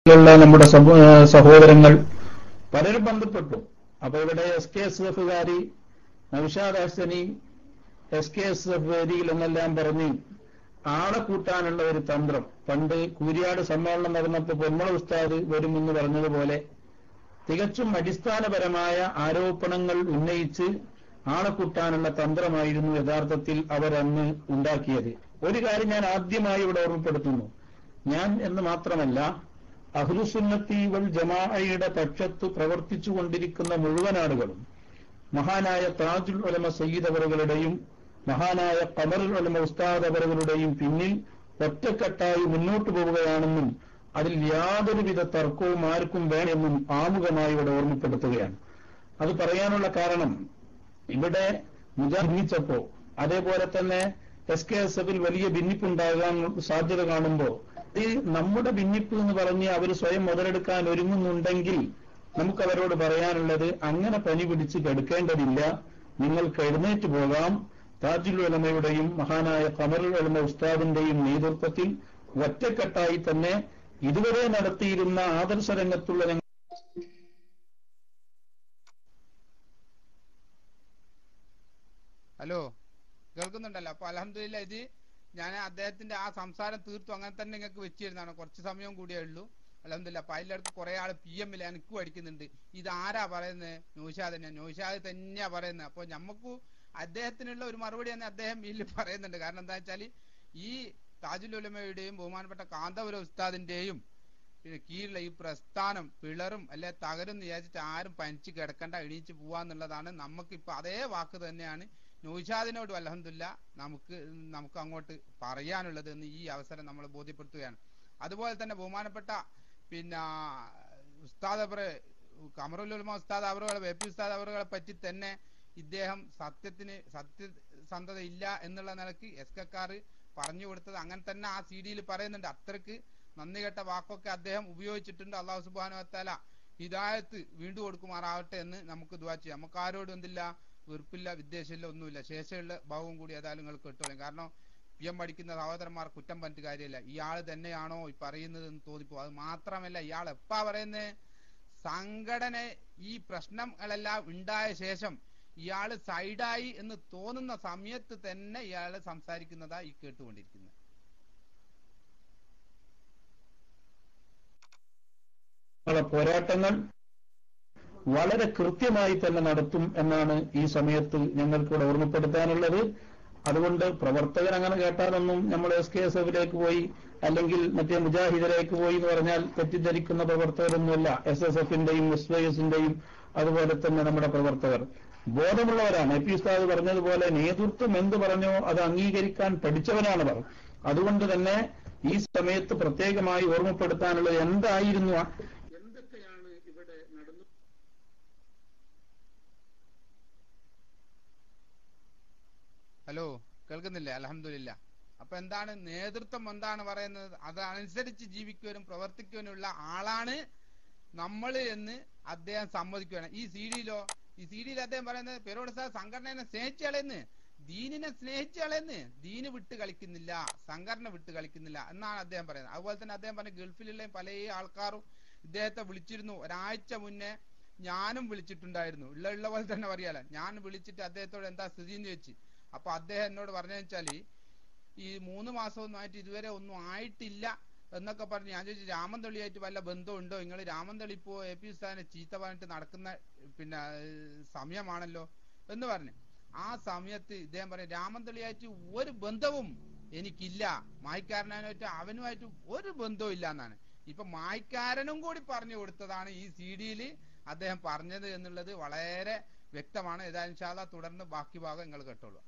ഉള്ള നമ്മുടെ സഹോ- ഏഹ് സഹോദരങ്ങൾ പലരും ബന്ധപ്പെട്ടു അപ്പൊ ഇവിടെ എസ് കെ എസ് എഫുകാരി Noushad Hasani S K S F വേദിയിൽ എന്നെല്ലാം പറഞ്ഞ് ആളെ കൂട്ടാനുള്ള ഒരു തന്ത്രം പണ്ട് കൂരിയാട് സമ്മേളനം നടന്നപ്പോൾ പൊന്മള ഉസ്താദ് വരുമെന്ന് പറഞ്ഞതുപോലെ തികച്ചും അടിസ്ഥാനപരമായ ആരോപണങ്ങൾ ഉന്നയിച്ച് ആളെ കൂട്ടാനുള്ള തന്ത്രമായിരുന്നു യഥാർത്ഥത്തിൽ അവരന്ന് ഉണ്ടാക്കിയത് ഒരു കാര്യം ഞാൻ ആദ്യമായി ഇവിടെ ഓർമ്മപ്പെടുത്തുന്നു ഞാൻ എന്ന് മാത്രമല്ല അഹ്ലുസുന്നത്തി വൽ ജമാഅയുടെ പക്ഷത്ത് പ്രവർത്തിച്ചു കൊണ്ടിരിക്കുന്ന മുഴുവൻ ആളുകളും മഹാനായ താജുൽ ഉലമ സയ്യിദ് അവറുകളുടെയും മഹാനായ കമറുൽ ഉലമ ഉസ്താദ് അവറുകളുടെയും പിന്നിൽ ഒറ്റക്കെട്ടായി മുന്നോട്ട് പോവുകയാണെന്നും അതിൽ യാതൊരുവിധ തർക്കവും ആർക്കും വേണമെന്നും ആമുഖമായി ഇവിടെ ഓർമ്മപ്പെടുത്തുകയാണ് അത് പറയാനുള്ള കാരണം ഇവിടെ ഭിന്നിച്ചപ്പോ അതേപോലെ തന്നെ എസ് കെ എസ് എഫിൽ വലിയ ഭിന്നിപ്പുണ്ടാകാൻ സാധ്യത കാണുമ്പോ ഈ നമ്മുടെ ഭിന്നിപ്പ് എന്ന് പറഞ്ഞ് അവർ സ്വയം മുതലെടുക്കാൻ ഒരുങ്ങുന്നുണ്ടെങ്കിൽ നമുക്ക് അവരോട് പറയാനുള്ളത് അങ്ങനെ പനി പിടിച്ച് കെടുക്കേണ്ടതില്ല നിങ്ങൾക്ക് എഴുന്നേറ്റ് പോകാം താജുൽ ഉലമയുടെയും മഹാനായ കമറുൽ ഉലമ ഉസ്താദിന്റെയും നേതൃത്വത്തിൽ ഒറ്റക്കെട്ടായി തന്നെ ഇതുവരെ നടത്തിയിരുന്ന ആദർശ രംഗത്തുള്ള ഞങ്ങൾ ഹലോ കേൾക്കുന്നുണ്ടല്ലോ അപ്പൊ അലഹമില്ല ഇത് ഞാൻ അദ്ദേഹത്തിന്റെ ആ സംസാരം തീർത്തു അങ്ങനെ തന്നെ നിങ്ങൾക്ക് വെച്ചിരുന്നതാണ് കുറച്ച് സമയം കൂടിയേ ഉള്ളൂ അലഹമില്ല അപ്പൊ അതിലടുത്ത് കുറെ ആള് പി എമ്മിൽ എനിക്കും അടിക്കുന്നുണ്ട് ഇത് ആരാ പറയുന്നത് നൗഷാദ് തന്നെ നൗഷാദ് തന്നെയാ പറയുന്നത് അപ്പൊ നമുക്ക് അദ്ദേഹത്തിനുള്ള ഒരു മറുപടി തന്നെ അദ്ദേഹം ഇതിൽ പറയുന്നുണ്ട് കാരണം എന്താ വെച്ചാല് ഈ താജുൽ ഉലമയുടെയും ബഹുമാനപ്പെട്ട കാന്തപുര ഉസ്താദിന്റെയും പിന്നെ കീഴിലുള്ള ഈ പ്രസ്ഥാനം പിളറും അല്ലെ തകരും എന്ന് വിചാരിച്ചിട്ട് ആരും പനിച്ച് കിടക്കണ്ട എണീച്ച് പോവാന്നുള്ളതാണ് നമുക്ക് ഇപ്പൊ അതേ വാക്ക് തന്നെയാണ് നൗഷാദിനോട് അലഹമില്ല നമുക്ക് നമുക്ക് അങ്ങോട്ട് പറയാനുള്ളത് എന്ന് ഈ അവസരം നമ്മൾ ബോധ്യപ്പെടുത്തുകയാണ് അതുപോലെ തന്നെ ബഹുമാനപ്പെട്ട പിന്നെ ഉസ്താദ് അവറ് കമറുലുൽമ ഉസ്താദ് അവറുകളെ വെ പി ഉസ്താദ് അവറുകളെ പറ്റി തന്നെ ഇദ്ദേഹം സത്യത്തിന് സത്യസന്ധത ഇല്ല എന്നുള്ള നിലക്ക് എസ് കക്കാർ പറഞ്ഞു കൊടുത്തത് അങ്ങനെ തന്നെ ആ സി ഡിയിൽ പറയുന്നുണ്ട് അത്രക്ക് നന്ദി കെട്ട വാക്കൊക്കെ അദ്ദേഹം ഉപയോഗിച്ചിട്ടുണ്ട് അള്ളാഹു സുബാനു വത്താല ഹിദായത്ത് വീണ്ടും കൊടുക്കുമാറാവട്ടെ എന്ന് നമുക്ക് ദുവാ ചെയ്യാം നമുക്ക് ആരോടും എന്തില്ല വെറുപ്പില്ല വിദ്വേഷമില്ല ഒന്നുമില്ല ശേഷമുള്ള ഭാവവും കൂടി ഏതായാലും നിങ്ങൾ കേട്ടോളൂ കാരണം പി എം പഠിക്കുന്ന സഹോദരന്മാർ കുറ്റം പറഞ്ഞിട്ട് കാര്യമില്ല ഇയാൾ തന്നെയാണോ ഈ പറയുന്നത് എന്ന് തോന്നിപ്പോ അത് മാത്രമല്ല ഇയാൾ എപ്പാ പറയുന്നത് സംഘടന ഈ പ്രശ്നങ്ങളെല്ലാം ഉണ്ടായ ശേഷം ഇയാള് സൈഡായി എന്ന് തോന്നുന്ന സമയത്ത് തന്നെ ഇയാള് സംസാരിക്കുന്നതാ ഈ കേട്ടുകൊണ്ടിരിക്കുന്നത് ഉള്ള പോരാട്ടങ്ങൾ വളരെ കൃത്യമായി തന്നെ നടത്തും എന്നാണ് ഈ സമയത്ത് ഞങ്ങൾക്കിവിടെ ഓർമ്മപ്പെടുത്താനുള്ളത് അതുകൊണ്ട് പ്രവർത്തകർ അങ്ങനെ കേട്ടാലൊന്നും നമ്മൾ എസ് കെ എസ് എഫിലേക്ക് പോയി അല്ലെങ്കിൽ മറ്റേ മുജാഹിദിലേക്ക് പോയി എന്ന് പറഞ്ഞാൽ തെറ്റിദ്ധരിക്കുന്ന പ്രവർത്തകരൊന്നുമല്ല എസ് എസ് എഫിന്റെയും എസ് വൈ എസിന്റെയും അതുപോലെ തന്നെ നമ്മുടെ പ്രവർത്തകർ ബോധമുള്ളവരാണ് എ പി ഉസ്താദ് പറഞ്ഞതുപോലെ നേതൃത്വം എന്ത് പറഞ്ഞോ അത് അംഗീകരിക്കാൻ പഠിച്ചവനാണ് അവർ അതുകൊണ്ട് തന്നെ ഈ സമയത്ത് പ്രത്യേകമായി ഓർമ്മപ്പെടുത്താനുള്ളത് എന്തായിരുന്നു ആ- എന്തൊക്കെയാണ് ഇവിടെ നടന്നു ഹലോ കേൾക്കുന്നില്ലേ അലഹമില്ല അപ്പൊ എന്താണ് നേതൃത്വം എന്താണ് പറയുന്നത് അതനുസരിച്ച് ജീവിക്കുവാനും പ്രവർത്തിക്കുവാനുള്ള ആളാണ് നമ്മൾ എന്ന് അദ്ദേഹം സമ്മതിക്കുകയാണ് ഈ സി ഡിയിലോ ഈ സി ഡിയിൽ അദ്ദേഹം പറയുന്നത് പെരോട് സാർ സംഘടനയെ സ്നേഹിച്ചളെന്ന് ദീനിനെ സ്നേഹിച്ചളെന്ന് ദീന് വിട്ട് കളിക്കുന്നില്ല സംഘടന വിട്ട് കളിക്കുന്നില്ല എന്നാണ് അദ്ദേഹം പറയുന്നത് അതുപോലെ തന്നെ അദ്ദേഹം പറഞ്ഞ ഗൾഫിലുള്ള പല ആൾക്കാരും ഇദ്ദേഹത്തെ വിളിച്ചിരുന്നു ഒരാഴ്ച മുന്നേ ഞാനും വിളിച്ചിട്ടുണ്ടായിരുന്നു ഉള്ള ഉള്ള പോലെ തന്നെ പറയാലോ ഞാൻ വിളിച്ചിട്ട് അദ്ദേഹത്തോട് എന്താ സ്ഥിതി എന്ന് ചോദിച്ചു അപ്പൊ അദ്ദേഹം എന്നോട് പറഞ്ഞു വെച്ചാല് ഈ മൂന്ന് മാസമൊന്നും ആയിട്ട് ഇതുവരെ ഒന്നും ആയിട്ടില്ല എന്നൊക്കെ പറഞ്ഞ് ഞാൻ ചോദിച്ചു രാമന്തളിയായിട്ട് വല്ല ബന്ധമുണ്ടോ നിങ്ങൾ രാമന്തളി ഇപ്പോ എ പി ഉസ്താദിനെ ചീത്ത പറഞ്ഞിട്ട് നടക്കുന്ന പിന്നെ ഏഹ്, സമയമാണല്ലോ എന്ന് പറഞ്ഞു ആ സമയത്ത് ഇദ്ദേഹം പറഞ്ഞു രാമന്തളിയായിട്ട് ഒരു ബന്ധവും എനിക്കില്ല മായ്ക്കാരനായിട്ട് അവനുമായിട്ട് ഒരു ബന്ധവും ഇല്ല എന്നാണ് ഇപ്പൊ മായ്ക്കാരനും കൂടി പറഞ്ഞു കൊടുത്തതാണ് ഈ സി ഡിയിൽ അദ്ദേഹം പറഞ്ഞത് എന്നുള്ളത് വളരെ വ്യക്തമാണ് ഏതായാലും ഇൻഷാല്ലാ തുടർന്ന് ബാക്കി ഭാഗം നിങ്ങൾ കേട്ടോളൂ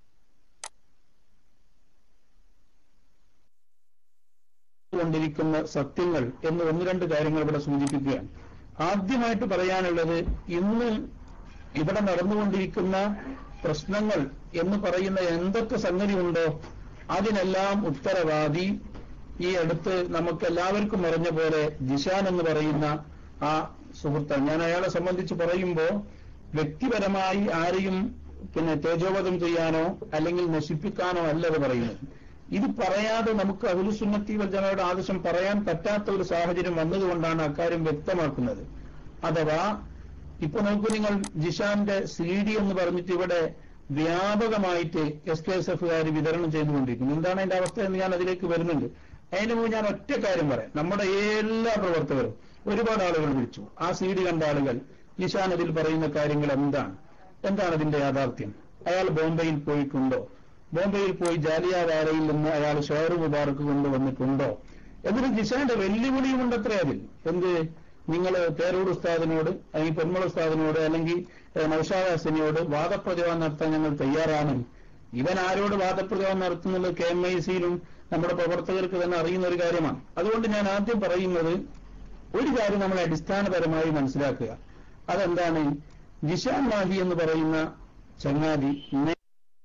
കൊണ്ടിരിക്കുന്ന സത്യങ്ങൾ എന്ന് ഒന്ന് രണ്ട് കാര്യങ്ങൾ ഇവിടെ സൂചിപ്പിക്കുകയാണ് ആദ്യമായിട്ട് പറയാനുള്ളത് ഇന്ന് ഇവിടെ നടന്നുകൊണ്ടിരിക്കുന്ന പ്രശ്നങ്ങൾ എന്ന് പറയുന്ന എന്തൊക്കെ സംഗതി ഉണ്ടോ അതിനെല്ലാം ഉത്തരവാദി ഈ അടുത്ത് നമുക്ക് എല്ലാവർക്കും അറിഞ്ഞ പോലെ ജിഷാൻ എന്ന് പറയുന്ന ആ സുഹൃത്താണ് ഞാൻ അയാളെ സംബന്ധിച്ച് പറയുമ്പോ വ്യക്തിപരമായി ആരെയും പിന്നെ തേജോവധം ചെയ്യാനോ അല്ലെങ്കിൽ നശിപ്പിക്കാനോ അല്ല അത് പറയുന്നത് ഇത് പറയാതെ നമുക്ക് അഹുലുസുന്നത്തി വൽജമയുടെ ആവശ്യം പറയാൻ പറ്റാത്ത ഒരു സാഹചര്യം വന്നതുകൊണ്ടാണ് അക്കാര്യം വ്യക്തമാക്കുന്നത് അഥവാ ഇപ്പൊ നോക്കൂ നിങ്ങൾ ജിഷാന്റെ സി ഡി എന്ന് പറഞ്ഞിട്ട് ഇവിടെ വ്യാപകമായിട്ട് എസ് കെ എസ് എഫുകാർ വിതരണം ചെയ്തുകൊണ്ടിരിക്കുന്നു എന്താണ് അതിന്റെ അവസ്ഥ എന്ന് ഞാൻ അതിലേക്ക് വരുന്നുണ്ട് അതിന് മുമ്പ് ഞാൻ ഒറ്റ കാര്യം പറയാം നമ്മുടെ എല്ലാ പ്രവർത്തകരും ഒരുപാട് ആളുകൾ വിളിച്ചു ആ സി ഡി കണ്ട ആളുകൾ ജിഷാൻ അതിൽ പറയുന്ന കാര്യങ്ങൾ എന്താണ് എന്താണ് അതിന്റെ യാഥാർത്ഥ്യം അയാൾ ബോംബെയിൽ പോയിട്ടുണ്ടോ ബോംബെയിൽ പോയി ജാലിയാവാലയിൽ നിന്ന് അയാൾ ഷോർ മുബാറക്ക് കൊണ്ടുവന്നിട്ടുണ്ടോ എന്നിട്ട് ജിഷാന്റെ വെല്ലുവിളിയുമുണ്ട് അത്ര അതിൽ എന്ത് നിങ്ങൾ പേരൂർ ഉസ്താദിനോട് അല്ലെങ്കിൽ പെരുമള ഉസ്താദിനോട് അല്ലെങ്കിൽ ഏഹ്, നൗഷാദ് ഹസനിയോട് വാദപ്രതിവാദം നടത്താൻ ഞങ്ങൾ തയ്യാറാണ് ഇവൻ ആരോട് വാദപ്രതിവാദം നടത്തുന്നുള്ളത് കെ എം ഐ സിയിലും നമ്മുടെ പ്രവർത്തകർക്ക് തന്നെ അറിയുന്ന ഒരു കാര്യമാണ് അതുകൊണ്ട് ഞാൻ ആദ്യം പറയുന്നത് ഒരു കാര്യം നമ്മൾ അടിസ്ഥാനപരമായി മനസ്സിലാക്കുക അതെന്താണ് ജിഷാൻ മാഹി എന്ന് പറയുന്ന ചങ്ങാതി നേ-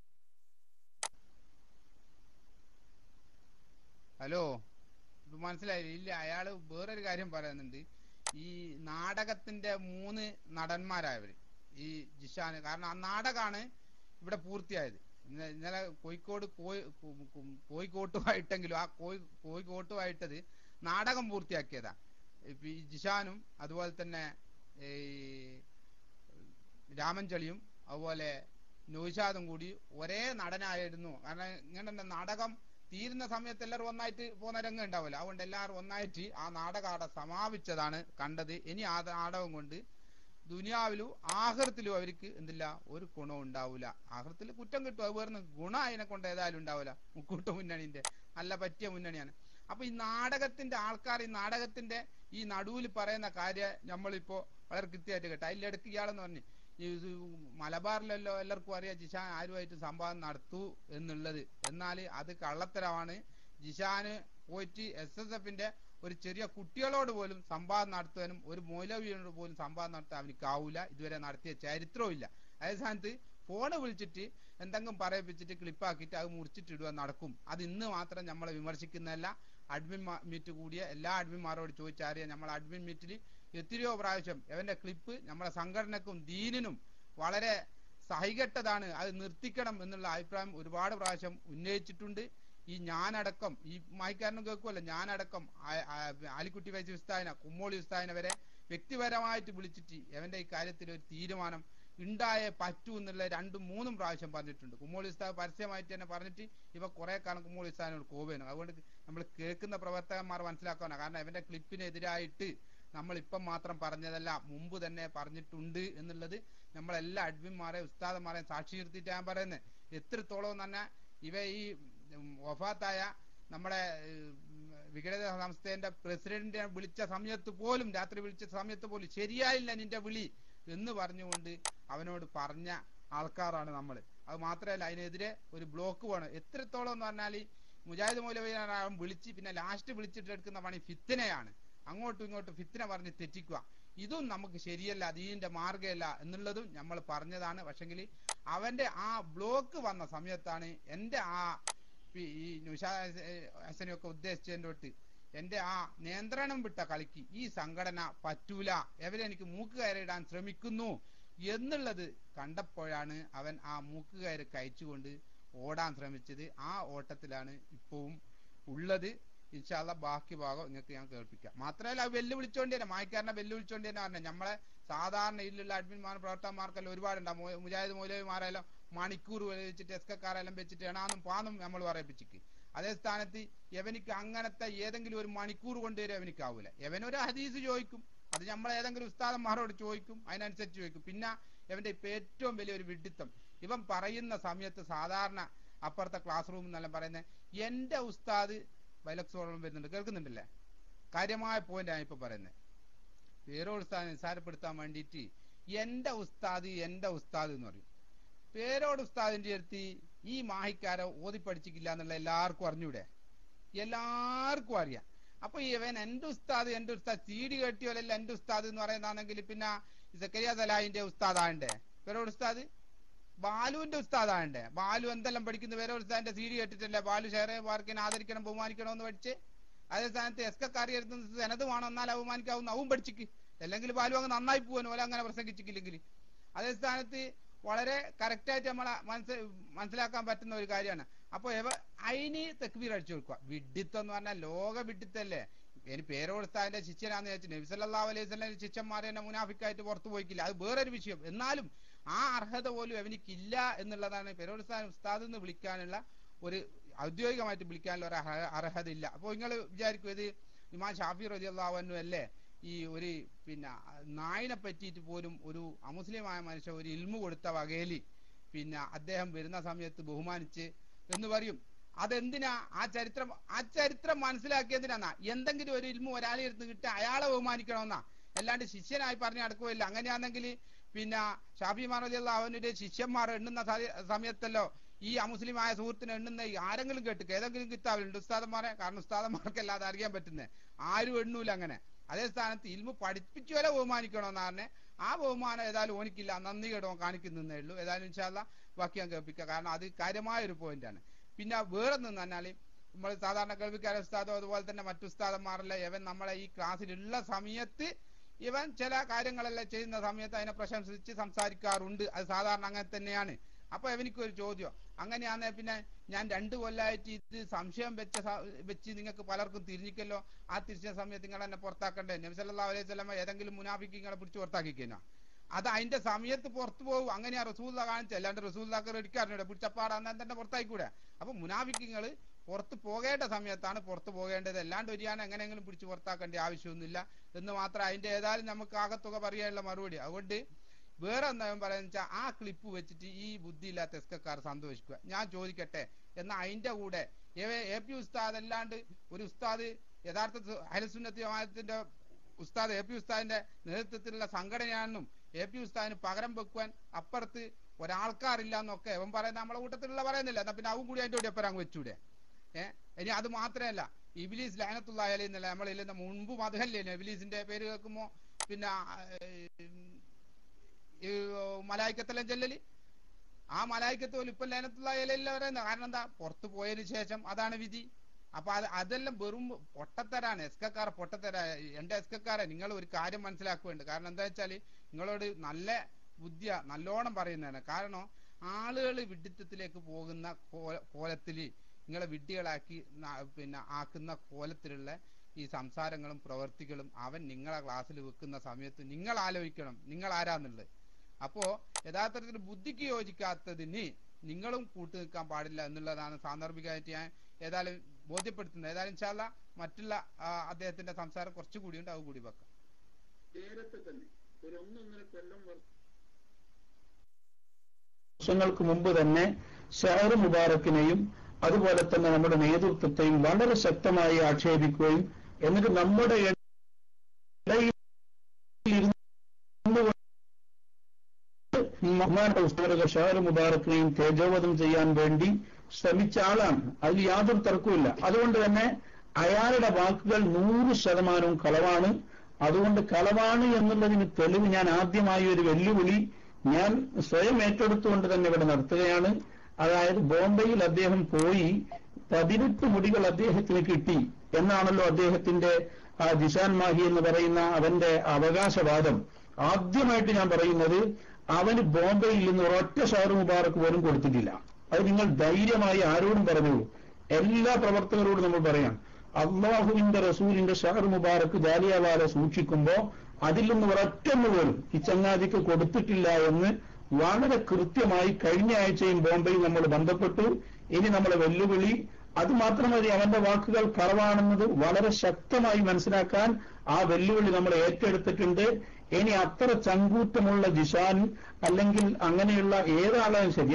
ഹലോ ഇത് മനസ്സിലായില്ല ഇല്ല അയാള് വേറൊരു കാര്യം പറയുന്നുണ്ട് ഈ നാടകത്തിന്റെ മൂന്ന് നടന്മാരായവര് ഈ ജിഷാന് കാരണം ആ നാടകമാണ് ഇവിടെ പൂർത്തിയായത് ഇന്ന- ഇന്നലെ കോഴിക്കോട് കോഴി കു- കു- കോഴിക്കോട്ടുമായിട്ടെങ്കിലും ആ കോഴി കോഴിക്കോട്ടുമായിട്ടത് നാടകം പൂർത്തിയാക്കിയതാ ഇപ്പൊ ഈ ജിഷാനും അതുപോലെ തന്നെ ഈ രാമൻചളിയും അതുപോലെ നൗഷാദും കൂടി ഒരേ നടനായിരുന്നു കാരണം ഇങ്ങനെ നാടകം തീരുന്ന സമയത്ത് എല്ലാവരും ഒന്നായിട്ട് പോകുന്ന രംഗം ഉണ്ടാവില്ല അതുകൊണ്ട് എല്ലാവരും ഒന്നായിട്ട് ആ നാടകം അവിടെ സമാപിച്ചതാണ് കണ്ടത് ഇനി ആ നാടകം കൊണ്ട് ദുനിയാവിലും ആഹൃത്തിലും അവർക്ക് എന്തില്ല ഒരു ഗുണവും ഉണ്ടാവില്ല ആഹൃത്തിൽ കുറ്റം കിട്ടും അത് വേറെ ഗുണം അതിനെ കൊണ്ട് ഏതായാലും ഉണ്ടാവില്ല മുക്കൂട്ട് മുന്നണിന്റെ നല്ല പറ്റിയ മുന്നണിയാണ് അപ്പൊ ഈ നാടകത്തിന്റെ ആൾക്കാർ ഈ നാടകത്തിന്റെ ഈ നടുവിൽ പറയുന്ന കാര്യം നമ്മളിപ്പോ വളരെ കൃത്യമായിട്ട് കേട്ടോ അതിലിടക്ക് ഇയാളെന്ന് പറഞ്ഞു ഈ ഇത് മലബാറിലല്ലോ എല്ലാവർക്കും അറിയാം ജിഷാൻ ആരുമായിട്ട് സംവാദം നടത്തൂ എന്നുള്ളത് എന്നാൽ അത് കള്ളത്തരമാണ് ജിഷാന് പോയിട്ട് എസ് എസ് എഫിന്റെ ഒരു ചെറിയ കുട്ടികളോട് പോലും സംവാദം നടത്താനും ഒരു മൗലവിയോട് പോലും സംവാദം നടത്താൻ അവനിക്കാവൂല ഇതുവരെ നടത്തിയ ചരിത്രവും ഇല്ല അതേ സ്ഥാനത്ത് ഫോണ് വിളിച്ചിട്ട് എന്തെങ്കിലും പറയിപ്പിച്ചിട്ട് ക്ലിപ്പാക്കിയിട്ട് അത് മുറിച്ചിട്ടിടുക നടക്കും അത് ഇന്ന് മാത്രം നമ്മളെ വിമർശിക്കുന്നതല്ല അഡ്മിൻ മീറ്റ് കൂടിയ എല്ലാ അഡ്മിന്മാരോട് ചോദിച്ചറിയാം നമ്മൾ അഡ്മിൻ മീറ്റിൽ എത്രയോ പ്രാവശ്യം അവന്റെ ക്ലിപ്പ് നമ്മളെ സംഘടനക്കും ദീനിനും വളരെ സഹികെട്ടതാണ് അത് നിർത്തിക്കണം എന്നുള്ള അഭിപ്രായം ഒരുപാട് പ്രാവശ്യം ഉന്നയിച്ചിട്ടുണ്ട് ഈ ഞാനടക്കം ഈ മായിക്കാരനും കേൾക്കുമല്ലോ ഞാനടക്കം ആ- ആ- ആലിക്കുട്ടി വൈസ് ഉസ്താദിന കുമ്മോളി ഉസ്താദിനെ വരെ വ്യക്തിപരമായിട്ട് വിളിച്ചിട്ട് അവന്റെ ഈ കാര്യത്തിൽ ഒരു തീരുമാനം ഉണ്ടായേ പറ്റൂ എന്നുള്ള രണ്ടും മൂന്നും പ്രാവശ്യം പറഞ്ഞിട്ടുണ്ട് കുമ്മോളി ഉസ്താദ് പരസ്യമായിട്ട് തന്നെ പറഞ്ഞിട്ട് ഇവ കുറെ കാലം കുമ്മോളി ഉസ്താദിനോട് കോപേനു അതുകൊണ്ട് നമ്മൾ കേൾക്കുന്ന പ്രവർത്തകന്മാർ മനസ്സിലാക്കാനാണ് കാരണം അവന്റെ ക്ലിപ്പിനെതിരായിട്ട് നമ്മൾ ഇപ്പം മാത്രം പറഞ്ഞതല്ല മുമ്പ് തന്നെ പറഞ്ഞിട്ടുണ്ട് എന്നുള്ളത് നമ്മളെല്ലാ അഡ്മിന്മാരെ ഉസ്താദന്മാരെ സാക്ഷി നിർത്തിയിട്ട് ഞാൻ പറയുന്നത് എത്രത്തോളം എന്ന് പറഞ്ഞാൽ ഇവ ഈ ഉം, വഫാത്തായ നമ്മുടെ ഉം, വികടിത സംസ്ഥയുടെ പ്രസിഡന്റിനെ വിളിച്ച സമയത്ത് പോലും രാത്രി വിളിച്ച സമയത്ത് പോലും ശരിയായില്ല നിന്റെ വിളി എന്ന് പറഞ്ഞുകൊണ്ട് അവനോട് പറഞ്ഞ ആൾക്കാരാണ് നമ്മൾ അത് മാത്രമല്ല അതിനെതിരെ ഒരു ബ്ലോക്ക് വേണം എത്രത്തോളം എന്ന് പറഞ്ഞാൽ മുജാഹിദ് മൗലവിയാൻ വിളിച്ച് പിന്നെ ലാസ്റ്റ് വിളിച്ചിട്ട് എടുക്കുന്ന പണി ഫിത്തിനെയാണ് അങ്ങോട്ടും ഇങ്ങോട്ടും ഫിത്തിന പറഞ്ഞ് തെറ്റിക്കുക ഇതും നമുക്ക് ശരിയല്ല ദീനിന്റെ മാർഗമല്ല എന്നുള്ളതും നമ്മൾ പറഞ്ഞതാണ് പക്ഷെങ്കിൽ അവന്റെ ആ ബ്ലോക്ക് വന്ന സമയത്താണ് എന്റെ ആ പി- ഈ നുഷാ ഹസനെയൊക്കെ ഉദ്ദേശിച്ചതിന്റെ തൊട്ട് എന്റെ ആ നിയന്ത്രണം വിട്ട കളിക്ക് ഈ സംഘടന പറ്റൂല എവരെനിക്ക് മൂക്ക് കയറിയിടാൻ ശ്രമിക്കുന്നു എന്നുള്ളത് കണ്ടപ്പോഴാണ് അവൻ ആ മൂക്ക് കയറി കഴിച്ചുകൊണ്ട് ഓടാൻ ശ്രമിച്ചത് ആ ഓട്ടത്തിലാണ് ഇപ്പവും ഉള്ളത് ഇൻഷാല്ല ബാക്കി ഭാഗം നിങ്ങൾക്ക് ഞാൻ കേൾപ്പിക്കാം മാത്രമല്ല അത് വെല്ലുവിളിച്ചോണ്ട് തന്നെ മായ്ക്കാരനെ വെല്ലുവിളിച്ചോണ്ട് തന്നെ പറഞ്ഞത് നമ്മളെ സാധാരണ ഇതിലുള്ള അഡ്മിന്മാർ പ്രവർത്തകന്മാർക്കെല്ലാം ഒരുപാടുണ്ടാവും മു- മുജാഹിദ് മൗലവിമാരെല്ലാം മണിക്കൂർ വെച്ചിട്ട് എസ്കക്കാരെല്ലാം വെച്ചിട്ട് എണാന്നും പാന്നും നമ്മൾ പറയിപ്പിച്ചിക്ക് അതേ സ്ഥാനത്ത് എവനിക്ക് അങ്ങനത്തെ ഏതെങ്കിലും ഒരു മണിക്കൂർ കൊണ്ടുവരും എവനിക്കാവൂല എവനൊരു ഹദീസ് ചോദിക്കും അത് നമ്മൾ ഏതെങ്കിലും ഉസ്താദന്മാരോട് ചോദിക്കും അതിനനുസരിച്ച് ചോദിക്കും പിന്നെ ഇവന്റെ ഇപ്പൊ ഏറ്റവും വലിയൊരു വിഡിത്തം ഇവൻ പറയുന്ന സമയത്ത് സാധാരണ അപ്പുറത്തെ ക്ലാസ് റൂം എന്നെല്ലാം പറയുന്നത് എന്റെ ഉസ്താദ് വൈലക്സോളം വരുന്നുണ്ട് കേൾക്കുന്നുണ്ടല്ലേ കാര്യമായ പോയിന്റ് ആണ് ഇപ്പൊ പറയുന്നത് പേരോട് ഉസ്താദ് നിസ്സാരപ്പെടുത്താൻ വേണ്ടിയിട്ട് എന്റെ ഉസ്താദ് എന്റെ ഉസ്താദ് എന്ന് പറയും പേരോട് ഉസ്താദിന്റെ അടുത്ത് ഈ മാഹിക്കാരെ ഓതി പഠിച്ചിട്ടില്ല എന്നുള്ള എല്ലാവർക്കും അറിഞ്ഞൂടെ എല്ലാവർക്കും അറിയാം അപ്പൊ ഇവൻ എന്റെ ഉസ്താദ് എന്റെ ഉസ്താദ് സീഡി കെട്ടിയോലല്ല എന്റെ ഉസ്താദ് എന്ന് പറയുന്നതാണെങ്കിൽ പിന്നെ സക്കരിയ സലാഹിന്റെ ഉസ്താദാണ്ടേ പേരോട് ഉസ്താദ് ബാലുവിന്റെ ഉസ്താദാണ്ടേ ബാലു എന്തെല്ലാം പഠിക്കുന്നു പേരോട് ഉസ്താദിന്റെ സീഡി കേട്ടിട്ടല്ലേ ബാലു ഷെയറെ പാർക്കിനെ ആദരിക്കണം ബഹുമാനിക്കണം എന്ന് പഠിച്ച് അതേ സ്ഥാനത്ത് എസ് കെ കാറി എടുത്തുന്ന സെനത് വേണം എന്നാൽ അവമാനിക്കാവുന്ന അവൻ പഠിച്ചിക്ക് അല്ലെങ്കിൽ ബാലു അങ്ങ് നന്നായി പോകാൻ പോലെ അങ്ങനെ പ്രസംഗിച്ചിട്ടില്ലെങ്കിൽ അതേ സ്ഥാനത്ത് വളരെ കറക്റ്റായിട്ട് നമ്മളെ മനസ്സ് മനസ്സിലാക്കാൻ പറ്റുന്ന ഒരു കാര്യമാണ് അപ്പൊ എവ അതിന് തെക്കുബീർ അടിച്ചു കൊടുക്കുക വിഡിത്തം എന്ന് പറഞ്ഞാൽ ലോക വിഡിത്തല്ലേ ഇനി പേരോടുത്താന്റെ ശിഷ്യനാന്ന് വെച്ചാൽ നബിസല്ലാ അലൈഹി സ്വലം ശിഷ്യന്മാരെ തന്നെ മുനാഫിക്കായിട്ട് പുറത്തു പോയിക്കില്ല അത് വേറൊരു വിഷയം എന്നാലും ആ അർഹത പോലും അവനിക്കില്ല എന്നുള്ളതാണ് പേരോടുസ്ഥാൻ ഉസ്താദ് എന്ന് വിളിക്കാനുള്ള ഒരു ഔദ്യോഗികമായിട്ട് വിളിക്കാനുള്ള ഒരു അർഹ- അർഹത ഇല്ല അപ്പോൾ നിങ്ങൾ വിചാരിക്കും ഇത് ഇമാം ഷാഫി റതി അള്ളാഹു അല്ലേ ഈ ഒരു പിന്നെ നായിനെ പറ്റിയിട്ട് പോലും ഒരു അമുസ്ലിമായ മനുഷ്യൻ ഒരു ഇൽമു കൊടുത്ത വകയില് പിന്നെ അദ്ദേഹം വരുന്ന സമയത്ത് ബഹുമാനിച്ച് എന്ന് പറയും അതെന്തിനാ ആ ചരിത്രം ആ ചരിത്രം മനസ്സിലാക്കിയതിനാ എന്തെങ്കിലും ഒരു ഇൽമു ഒരാളെ എടുത്ത് കിട്ടുക അയാളെ ബഹുമാനിക്കണമെന്നാ അല്ലാണ്ട് ശിഷ്യനായി പറഞ്ഞ് നടക്കുകയില്ല അങ്ങനെയാണെങ്കിൽ പിന്നെ ഷാഫി മാറതിയുള്ള അവന്റെ ശിഷ്യന്മാർ എണ്ണുന്ന സ- സമയത്തല്ലോ ഈ അമുസ്ലിമായ സുഹൃത്തിനെ എണ്ണുന്ന ഈ ആരെങ്കിലും കേട്ട് ഏതെങ്കിലും കിതാബിലുണ്ട് ഉസ്താദന്മാരെ കാരണം ഉസ്താദന്മാർക്കല്ലാതെ അറിയാൻ പറ്റുന്നത് ആരും എണ്ണൂല അങ്ങനെ അതേ സ്ഥാനത്ത് ഇൽമു പഠിപ്പിച്ചുവരെ ബഹുമാനിക്കണമെന്ന് പറഞ്ഞ് ആ ബഹുമാനം ഏതായാലും ഓനിക്കില്ല നന്ദി കേട്ടോ കാണിക്കുന്നേ ഉള്ളൂ ഏതായാലും ഇൻഷാല്ല ബാക്കി ഞാൻ കേൾപ്പിക്കുക കാരണം അത് കാര്യമായ ഒരു പോയിന്റാണ് പിന്നെ വേറെ നിന്ന് പറഞ്ഞാല് നമ്മൾ സാധാരണ കേൾവിക്കാരെ ഉസ്താദോ അതുപോലെ തന്നെ മറ്റു ഉസ്താദന്മാരല്ല ഇവൻ നമ്മളെ ഈ ക്ലാസ്സിലുള്ള സമയത്ത് ഇവൻ ചില കാര്യങ്ങളെല്ലാം ചെയ്യുന്ന സമയത്ത് അതിനെ പ്രശംസിച്ച് സംസാരിക്കാറുണ്ട് അത് സാധാരണ അങ്ങനെ തന്നെയാണ് അപ്പൊ എനിക്ക് ഒരു ചോദ്യം അങ്ങനെയാണെ പിന്നെ ഞാൻ രണ്ടു കൊല്ലമായിട്ട് ഇത് സംശയം വെച്ച സ- വെച്ച് നിങ്ങൾക്ക് പലർക്കും തിരിഞ്ഞിക്കല്ലോ ആ തിരിച്ച സമയത്ത് നിങ്ങൾ എന്നെ പുറത്താക്കണ്ടേ നബിസല്ലാ അലൈഹി സ്വലമ ഏതെങ്കിലും മുനാഫിക്ക് നിങ്ങളെ പിടിച്ച് പുറത്താക്കിക്കഴിഞ്ഞാ അത് അതിന്റെ സമയത്ത് പുറത്തു പോകും അങ്ങനെയാ റസൂല്ല കാണിച്ചത് അല്ലാണ്ട് റസൂല്ലാക്ക് റെഡിക്കാരനോട് പിടിച്ചപ്പാടാന്ന് തന്നെ പുറത്തായിക്കൂടെ അപ്പൊ മുനാഫിക്കുകൾ പുറത്ത് പോകേണ്ട സമയത്താണ് പുറത്ത് പോകേണ്ടത് അല്ലാണ്ട് ഒരിയാൻ എങ്ങനെയെങ്കിലും പിടിച്ച് പുറത്താക്കേണ്ട ആവശ്യമൊന്നുമില്ല എന്ന് മാത്രം അതിന്റെ ഏതായാലും നമുക്ക് ആകത്തുക പറയാനുള്ള മറുപടി അതുകൊണ്ട് വേറെ എന്താ ഞാൻ പറയുന്നത് വെച്ചാൽ ആ ക്ലിപ്പ് വെച്ചിട്ട് ഈ ബുദ്ധിയില്ലാത്ത എസ്കക്കാർ സന്തോഷിക്കുക ഞാൻ ചോദിക്കട്ടെ എന്നാ അതിന്റെ കൂടെ എ- എ പി ഉസ്താദ് അല്ലാണ്ട് ഒരു ഉസ്താദ് യഥാർത്ഥ ഹലസുന്നത്തി ജമാഅത്തിന്റെ ഉസ്താദ് എ പി ഉസ്താദിന്റെ നേതൃത്വത്തിലുള്ള സംഘടനയാണെന്നും എ പി ഉസ്താദിന് പകരം വെക്കുവാൻ അപ്പുറത്ത് ഒരാൾക്കാരില്ല എന്നൊക്കെ അവൻ പറയുന്ന നമ്മളെ കൂട്ടത്തിലുള്ള പറയുന്നില്ല എന്നാ പിന്നെ അവൻ കൂടി അതിന്റെ കൂടി എപ്പോഴും അങ്ങ് വെച്ചൂടെ ഏഹ് ഇനി അത് മാത്രമല്ല ഇബിലീസ് ലാനത്തുള്ള എന്നല്ല നമ്മൾ ഇല്ലെന്ന മുൻപ് മതല്ലേ ഇബിലീസിന്റെ പേര് കേൾക്കുമ്പോ പിന്നെ ഈ മലായിക്കത്തെല്ലാം ചെല്ലല് ആ മലായിക്കത്ത് പോലും ഇപ്പൊ ലേനത്തുള്ള ഇലയില്ല പറയുന്നത് കാരണം എന്താ പുറത്തു പോയതിനു ശേഷം അതാണ് വിധി അപ്പൊ അത് അതെല്ലാം വെറും പൊട്ടത്തരാണ് എസ്കക്കാർ പൊട്ടത്തര എന്റെ എസ്കക്കാരെ നിങ്ങൾ ഒരു കാര്യം മനസ്സിലാക്കുന്നുണ്ട് കാരണം എന്താ വെച്ചാല് നിങ്ങളോട് നല്ല ബുദ്ധിയ നല്ലോണം പറയുന്നതാണ് കാരണം ആളുകൾ വിഡിത്തത്തിലേക്ക് പോകുന്ന കോ- കോലത്തില് നിങ്ങളെ വിഡ്ഢികളാക്കി ന- പിന്നെ ആക്കുന്ന കോലത്തിലുള്ള ഈ സംസാരങ്ങളും പ്രവർത്തികളും അവൻ നിങ്ങളെ ക്ലാസ്സിൽ വെക്കുന്ന സമയത്ത് നിങ്ങൾ ആലോചിക്കണം നിങ്ങൾ ആരാന്നുള്ളത് അപ്പോ യഥാർത്ഥത്തിൽ ബുദ്ധിക്ക് യോജിക്കാത്തതിന് നിങ്ങളും കൂട്ടു നിൽക്കാൻ പാടില്ല എന്നുള്ളതാണ് സാന്ദർഭികമായിട്ട് ഞാൻ ഏതായാലും ബോധ്യപ്പെടുത്തുന്നത് ഏതായാലും ഇൻഷാല്ല മറ്റുള്ള ആ, അദ്ദേഹത്തിന്റെ സംസാരം കുറച്ചുകൂടി ഉണ്ട് അത് കൂടി വെക്കാം നേരത്തെ തന്നെ ഒരു ഒന്നൊന്നര കൊല്ലം വർഷങ്ങൾക്ക് മുമ്പ് തന്നെ ഷഹർ മുബാറക്കിനെയും അതുപോലെ തന്നെ നമ്മുടെ നേതൃത്വത്തെയും വളരെ ശക്തമായി ആക്ഷേപിക്കുകയും എന്നിട്ട് നമ്മുടെ ഇടയിൽ ഇരുന്നു ബഹുമാനപ്പെട്ട ഉസ്താദ് ഷഹർ മുബാറക്കിനെയും തേജോവധം ചെയ്യാൻ വേണ്ടി ശ്രമിച്ച ആളാണ് അതിൽ യാതൊരു തർക്കവുമില്ല അതുകൊണ്ട് തന്നെ അയാളുടെ വാക്കുകൾ നൂറ് ശതമാനവും കളവാണ് അതുകൊണ്ട് കളവാണ് എന്നുള്ളതിന് തെളിവ് ഞാൻ ആദ്യമായി ഒരു വെല്ലുവിളി ഞാൻ സ്വയം ഏറ്റെടുത്തുകൊണ്ട് തന്നെ ഇവിടെ നടത്തുകയാണ് അതായത് ബോംബെയിൽ അദ്ദേഹം പോയി പതിനെട്ട് മുടികൾ അദ്ദേഹത്തിന് കിട്ടി എന്നാണല്ലോ അദ്ദേഹത്തിന്റെ ആ ജിഷാൻ മാഹി എന്ന് പറയുന്ന അവന്റെ അവകാശവാദം ആദ്യമായിട്ട് ഞാൻ പറയുന്നത് അവന് ബോംബെയിൽ നിന്ന് ഒരൊറ്റ ഷഹർ മുബാറക്ക് പോലും കൊടുത്തിട്ടില്ല അത് നിങ്ങൾ ധൈര്യമായി ആരോടും പറഞ്ഞോളൂ എല്ലാ പ്രവർത്തകരോടും നമ്മൾ പറയാം അള്ളാഹുവിന്റെ റസൂലിന്റെ ഷഹർ മുബാറക്ക് ജാലിയവാല സൂക്ഷിക്കുമ്പോ അതിൽ നിന്ന് ഒരൊറ്റൊന്ന് പോലും ഈ ചങ്ങാതിക്ക് കൊടുത്തിട്ടില്ല എന്ന് വളരെ കൃത്യമായി കഴിഞ്ഞ ആഴ്ചയും ബോംബെയിൽ നമ്മൾ ബന്ധപ്പെട്ടു ഇനി നമ്മളെ വെല്ലുവിളി അത് മാത്രമതി അവന്റെ വാക്കുകൾ കളവാണെന്നത് വളരെ ശക്തമായി മനസ്സിലാക്കാൻ ആ വെല്ലുവിളി നമ്മൾ ഏറ്റെടുത്തിട്ടുണ്ട് ഇനി അത്ര ചങ്കൂറ്റമുള്ള ജിഷാൻ അല്ലെങ്കിൽ അങ്ങനെയുള്ള ഏതാളായും ശരി